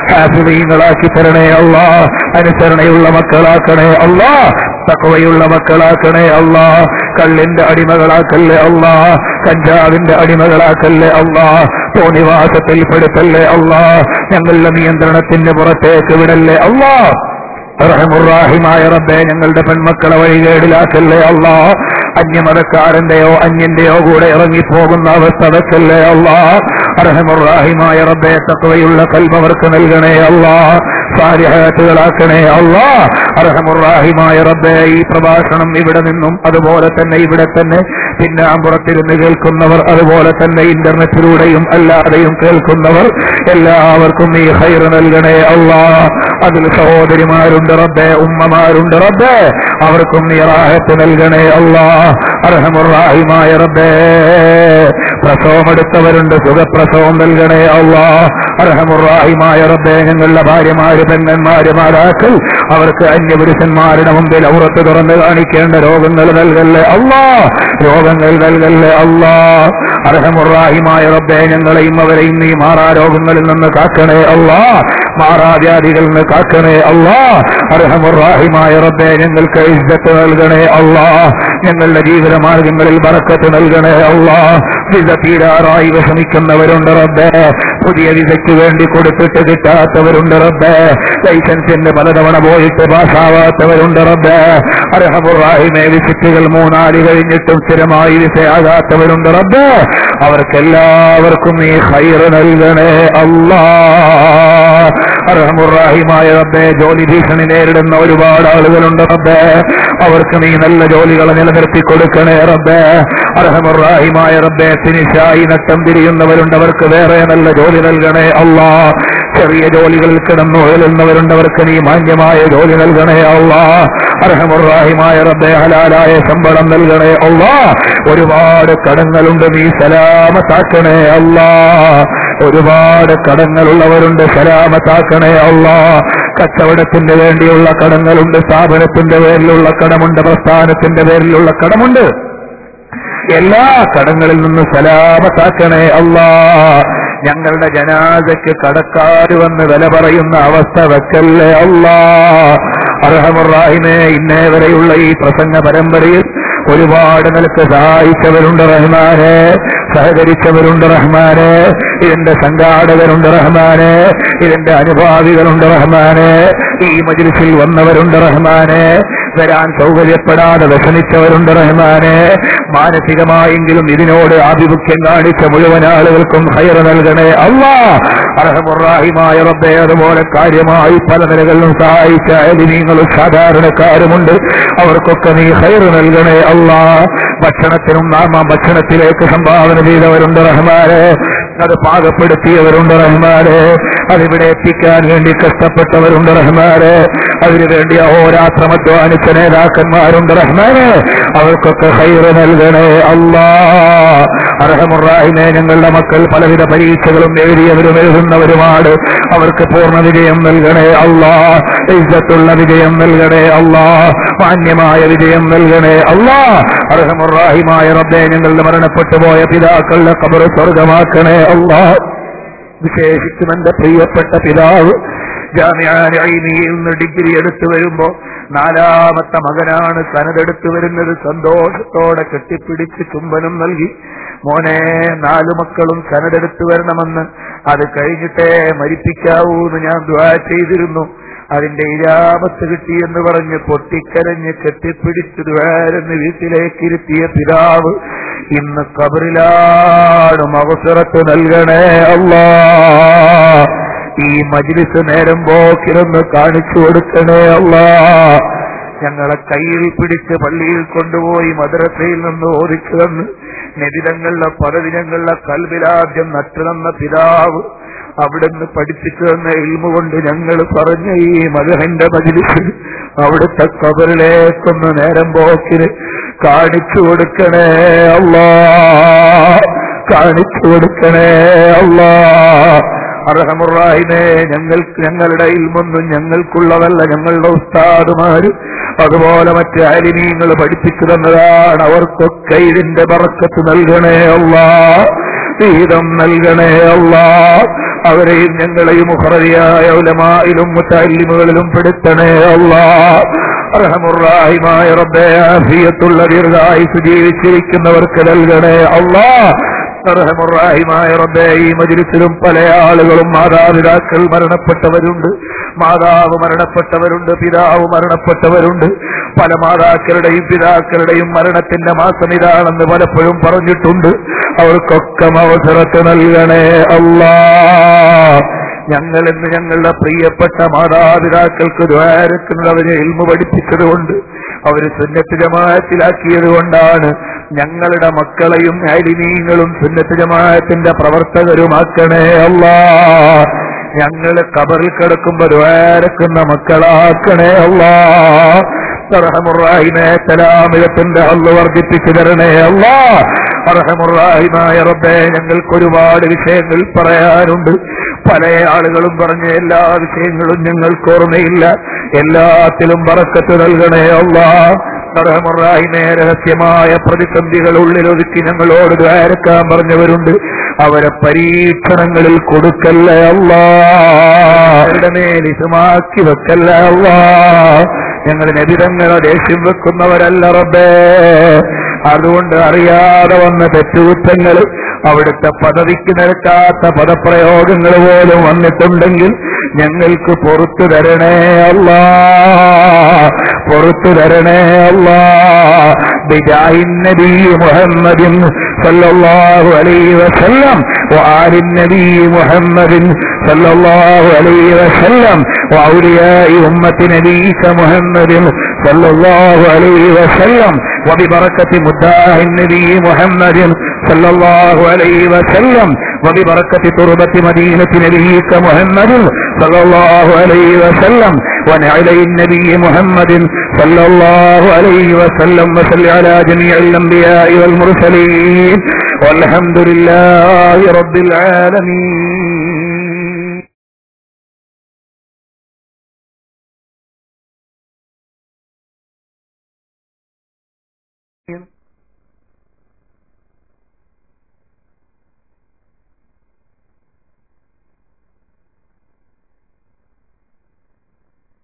ഹാഫിളീങ്ങളാക്കി തരണേ അല്ലാ അനുസരണയുള്ള മക്കളാക്കണേ അല്ലാ തക്കവയുള്ള മക്കളാക്കണേ അല്ലാ കള്ളിന്റെ അടിമകളാക്കല്ലേ അല്ലാ കഞ്ചാവിന്റെ അടിമകളാക്കല്ലേ അല്ലാ തോന്നിവാസത്തിൽ പെടുത്തല്ലേ അല്ലാ ഞങ്ങളുടെ നിയന്ത്രണത്തിന്റെ പുറത്തേക്ക് വിടല്ലേ അല്ലാ റഹമുറാഹിമായ റബ്ബെ ഞങ്ങളുടെ പെൺമക്കളെ വഴികേടിലാക്കല്ലേ അല്ലാ അന്യമതക്കാരന്റെയോ അന്യന്റെയോ കൂടെ ഇറങ്ങിപ്പോകുന്ന അവസ്ഥ വെക്കല്ലേ അല്ലാ അർഹമുറാഹിമായ റബ്ബെ തത്വയുള്ള കൽമവർക്ക് നൽകണേ അല്ലാ സാരിഹത്തുകളാക്കണേ അല്ലാ അർഹമുറാഹിമായ റബ്ബെ ഈ പ്രഭാഷണം ഇവിടെ നിന്നും അതുപോലെ തന്നെ ഇവിടെ തന്നെ പിന്നെ അമ്പുറത്തിരുന്ന് കേൾക്കുന്നവർ അതുപോലെ തന്നെ ഇന്റർനെറ്റിലൂടെയും അല്ലാതെയും കേൾക്കുന്നവർ എല്ലാവർക്കും നീ ഹൈർ നൽകണേ അല്ലാ അതിൽ സഹോദരിമാരുണ്ട് റബ്ബെ ഉമ്മമാരുണ്ട് റബ്ബെ അവർക്കും നീ റാഹത്ത് നൽകണേ അല്ലാ അർഹമുറാഹിമായ റബ്ബേ പ്രസവമെടുത്തവരുണ്ട് സുഖപ്രസവം നൽകണേ അല്ലാ അർഹമുറാഹിമായ റബ്ബേ ഞങ്ങളുടെ ഭാര്യമാര് പെങ്ങന്മാര് മാതാക്കൾ അവർക്ക് അന്യപുരുഷന്മാരുടെ മുമ്പിൽ ഔറത്ത് തുറന്ന് കാണിക്കേണ്ട രോഗങ്ങൾ നൽകല്ലേ അല്ലാ രോഗങ്ങൾ നൽകല്ലേ അല്ലാ അർഹമുറാഹിമായ റബ്ബേ ഞങ്ങളെയും അവരെയും നീ മാറാ രോഗങ്ങളിൽ നിന്ന് കാക്കണേ അല്ലാ മാറാവ്യാധികളിൽ നിന്ന് കാക്കണേ അല്ലാ അർഹമുറാഹിമായ റബ്ബേ ഞങ്ങൾക്ക് ഇജ്ജത്ത് നൽകണേ അല്ലാ ഞങ്ങളുടെ ജീവിത മാർഗങ്ങളിൽ ബറക്കത്ത് നൽകണേ അല്ലാ വിസ തീരാറായി വിഷമിക്കുന്നവരുണ്ട് റബ്ബേ പുതിയ വിസയ്ക്ക് വേണ്ടി കൊടുത്തിട്ട് കിട്ടാത്തവരുണ്ട് റബ്ബേ ലൈസൻസിന്റെ പലതവണ പോയിട്ട് പാസ്സാവാത്തവരുണ്ട് റബ്ബേ അർഹമുറാഹിമേ വിസിറ്റുകൾ മൂന്നാല് കഴിഞ്ഞിട്ടും സ്ഥിരമായി വിസയാകാത്തവരുണ്ട് റബ്ബേ അവർക്കെല്ലാവർക്കും നീ ഹൈറ് നൽകണേ അല്ലാ അർഹമുറാഹിമായ റബ്ബേ ജോലി ഭീഷണി നേരിടുന്ന ഒരുപാട് ആളുകളുണ്ട് റബ്ബേ അവർക്ക് നീ നല്ല ജോലികളെ നിലനിർത്തി കൊടുക്കണേ റബ്ബേ അർഹമുറാഹിമായ റബ്ബേ ഫിനിഷായി നട്ടം തിരിയുന്നവരുണ്ട് അവർക്ക് വേറെ നല്ല ജോലി നൽകണേ അല്ലാ ചെറിയ ജോലികളിൽ കിടന്നു ഉഴലുന്നവരുണ്ട് അവർക്ക് നീ മാന്യമായ ജോലി നൽകണേ അല്ലാ അർഹമുറാഹിമായ റബ്ബേ ഹലാലായ ശമ്പളം നൽകണേ അല്ലാ ഒരുപാട് കടങ്ങളുണ്ട് നീ സലാമത്താക്കണേ അല്ലാ ഒരുപാട് കടങ്ങളുള്ളവരുണ്ട് സലാമത്താക്കണേ അല്ലാ കച്ചവടത്തിന്റെ വേണ്ടിയുള്ള കടങ്ങളുണ്ട് സ്ഥാപനത്തിന്റെ പേരിലുള്ള കടമുണ്ട് പ്രസ്ഥാനത്തിന്റെ പേരിലുള്ള കടമുണ്ട് എല്ലാ കടങ്ങളിൽ നിന്ന് സലാമത്താക്കണേ അല്ലാ ഞങ്ങളുടെ ജനാസയ്ക്ക് കടക്കാര് വന്ന് വില പറയുന്ന അവസ്ഥ വെക്കല്ലേ അല്ലാ അർഹമുറാഹിമേ ഇന്നേ വരെയുള്ള ഈ പ്രസംഗ പരമ്പരയിൽ ഒരുപാട് നിലക്ക് സഹായിച്ചവരുണ്ട് റഹ്മാനെ സഹകരിച്ചവരുണ്ട് റഹ്മാനെ ഇതിന്റെ സംഘാടകരുണ്ട് റഹ്മാനെ ഇതിന്റെ അനുഭാവികളുണ്ട് റഹ്മാനെ ഈ മജിലിസിൽ വന്നവരുണ്ട് റഹ്മാനെ വരാൻ സൗകര്യപ്പെടാതെ വിഷമിച്ചവരുണ്ട് റഹ്മാനെ മാനസികമായെങ്കിലും ഇതിനോട് ആഭിമുഖ്യം കാണിച്ച മുഴുവൻ ആളുകൾക്കും ഹൈർ നൽകണേ അല്ലാ അർഹമുറാഹിമായ റബ്ബെ അതുപോലെ കാര്യമായി പല നിലകളിലും സഹായിച്ച അലിമീങ്ങളും സാധാരണക്കാരുമുണ്ട് അവർക്കൊക്കെ നീ ഹൈർ നൽകണേ അല്ലാ ഭക്ഷണത്തിനും നാമ ഭക്ഷണത്തിലേക്ക് സംഭാവന ചെയ്തവരുണ്ട് റഹ്മാനെ അത് പാകപ്പെടുത്തിയവരുണ്ട് റഹ്മാനെ അതിവിടെ എത്തിക്കാൻ വേണ്ടി കഷ്ടപ്പെട്ടവരുണ്ട് റഹ്മാനെ അതിനു വേണ്ടി അഹോരാത്രം അധ്വാനിച്ച നേതാക്കന്മാരുണ്ട് റഹ്മാനെ അവർക്കൊക്കെ ഹൈറ് നൽകണേ അല്ലാ അർഹമുറാഹിനെ ഞങ്ങളുടെ മക്കൾ പലവിധ പരീക്ഷകളും എഴുതിയവരും എഴുതുന്നവരുമാണ് അവർക്ക് പൂർണ്ണ വിജയം നൽകണേ അല്ലാ ഇജ്ജത്തുള്ള വിജയം നൽകണേ അല്ലാ മാന്യമായ വിജയം നൽകണേ അല്ലാ അർഹമുറാഹിമായ റബ്ബെ ഞങ്ങളുടെ മരണപ്പെട്ടു പോയ പിതാക്കളുടെ കബർ സ്വർഗമാക്കണേ അല്ലാ വിശേഷിച്ചും എന്റെ പ്രിയപ്പെട്ട പിതാവ് ജാമ്യാനിയിൽ നിന്ന് ഡിഗ്രി എടുത്തു വരുമ്പോ നാലാമത്തെ മകനാണ് സനതെടുത്തു വരുന്നത് സന്തോഷത്തോടെ കെട്ടിപ്പിടിച്ച് ചുംബനം നൽകി മോനെ നാലു മക്കളും സനതെടുത്തു വരണമെന്ന് അത് കഴിഞ്ഞിട്ടേ മരിപ്പിക്കാവൂ എന്ന് ഞാൻ ദ്വാ ചെയ്തിരുന്നു അതിന്റെ ഇരാപത്ത് കിട്ടിയെന്ന് പറഞ്ഞ് പൊട്ടിക്കരഞ്ഞ് കെട്ടിപ്പിടിച്ച് ദ്വാരെന്ന് വീട്ടിലേക്കിരുത്തിയ പിതാവ് ഇന്ന് കബറിലാണ് അവസരത്ത് നൽകണേ അല്ലാ ഈ മജിലിസ് നേരം പോക്കിലൊന്ന് കാണിച്ചു കൊടുക്കണേ അല്ലാ ഞങ്ങളെ കയ്യിൽ പിടിച്ച് പള്ളിയിൽ കൊണ്ടുപോയി മദ്രസയിൽ നിന്ന് ഓദിച്ചു തന്ന് നബിതങ്ങളുടെ പലദിനങ്ങളുടെ കൽവിലാദ്യം നട്ടുതന്ന പിതാവ് അവിടുന്ന് പഠിപ്പിച്ചു തന്ന ഇൽമ കൊണ്ട് ഞങ്ങൾ പറഞ്ഞ ഈ മകന്റെ മജിലിസ് അവിടുത്തെ കബറിലേക്കൊന്ന് നേരം പോക്കിന് കാണിച്ചു കൊടുക്കണേ അല്ലാ കാണിച്ചു കൊടുക്കണേ അല്ലാ അർഹമുറാഹിമേ ഞങ്ങൾക്ക് ഞങ്ങളുടെ ഇൽമൊന്നും ഞങ്ങൾക്കുള്ളതല്ല ഞങ്ങളുടെ ഉസ്താദുമാര് അതുപോലെ മറ്റ് അരിമീങ്ങൾ പഠിപ്പിച്ചു തന്നതാണ് അവർക്കൊക്കെ ഇതിന്റെ ബറക്കത്ത് നൽകണേ അല്ലാ വീതം നൽകണേ അല്ലാ അവരെയും ഞങ്ങളെയും മുഹറിയായ ഉലമായിലും മുത്തല്ലിമുകളിലും പെടുത്തണേ അല്ലാ അർഹമുറാഹിമായ റബ്ബേ ആഫിയത്തുള്ള ദീർഘായുസ് ജീവിച്ചിരിക്കുന്നവർക്ക് നൽകണേ അല്ലാ അർഹമുറാഹിമായ റബ്ബേ ഈ മജിലിസിലും പല ആളുകളും മാതാപിതാക്കൾ മരണപ്പെട്ടവരുണ്ട് മാതാവ് മരണപ്പെട്ടവരുണ്ട് പിതാവ് മരണപ്പെട്ടവരുണ്ട് പല മാതാക്കളുടെയും പിതാക്കളുടെയും മരണത്തിന്റെ മാസം ഇതാണെന്ന് പലപ്പോഴും പറഞ്ഞിട്ടുണ്ട് അവർക്കൊക്കെ അവസരത്ത് നൽകണേ അല്ലാ ഞങ്ങൾ ഇന്ന് ഞങ്ങളുടെ പ്രിയപ്പെട്ട മാതാപിതാക്കൾക്ക് ദ്വാരക്കുന്നത് അവരെ ഇൽമ പഠിപ്പിച്ചതുകൊണ്ട് അവര് സുന്നത്ത് ജമാഅത്തിലാക്കിയത് കൊണ്ടാണ് ഞങ്ങളുടെ മക്കളെയും അരിമീങ്ങളും സുന്നത്ത് ജമാഅത്തിന്റെ പ്രവർത്തകരുമാക്കണേ അല്ലാ ഞങ്ങൾ കബറിൽ കിടക്കുമ്പോ ദ്വാരക്കുന്ന മക്കളാക്കണേ അല്ലാ അർഹമുറാഹിമേ സലാമിലത്തിന്റെ അള്ളു വർദ്ധിപ്പിച്ചു തരണേ അല്ലാ അർഹമുറാഹിമായ റബ്ബേ ഞങ്ങൾക്ക് ഒരുപാട് വിഷയങ്ങൾ പറയാനുണ്ട് പല ആളുകളും പറഞ്ഞ എല്ലാ വിഷയങ്ങളും ഞങ്ങൾക്ക് ഓർമ്മയില്ല എല്ലാത്തിലും പറക്കത്ത് നൽകണേ അല്ലാ അർഹമുറാഹിമേ രഹസ്യമായ പ്രതിസന്ധികൾ ഉള്ളിലൊതുക്കി ഞങ്ങളോട് ദ്വാരക്കാൻ പറഞ്ഞവരുണ്ട് അവരെ പരീക്ഷണങ്ങളിൽ കൊടുക്കല്ലേ അല്ലാ അവരുടെ മേൽ ഇസുമാക്കി വെക്കല്ലേ അല്ലാ ഞങ്ങൾ നബിതങ്ങളെ ദേഷ്യം വെക്കുന്നവരല്ല റബ്ബേ അതുകൊണ്ട് അറിയാതെ വന്ന തെറ്റുകുറ്റങ്ങൾ അവിടുത്തെ പദവിക്ക് നിരക്കാത്ത പദപ്രയോഗങ്ങൾ പോലും വന്നിട്ടുണ്ടെങ്കിൽ ഞങ്ങൾക്ക് പുറത്തു തരണേ അല്ലാ പുറത്തു തരണേ അല്ലാ ബിജാഹിൻ നബി മുഹമ്മദിൻ സല്ലല്ലാഹു അലൈഹി വസല്ലം وآل النبي محمد صلى الله عليه وسلم وأولياء أمة نبيك محمد صلى الله عليه وسلم وببركة مداه النبي محمد صلى الله عليه وسلم وببركة تربة مدينة نبيك محمد صلى الله عليه وسلم ونعلي النبي محمد صلى الله عليه وسلم وصل على جميع الأنبياء والمرسلين والحمد لله رب العالمين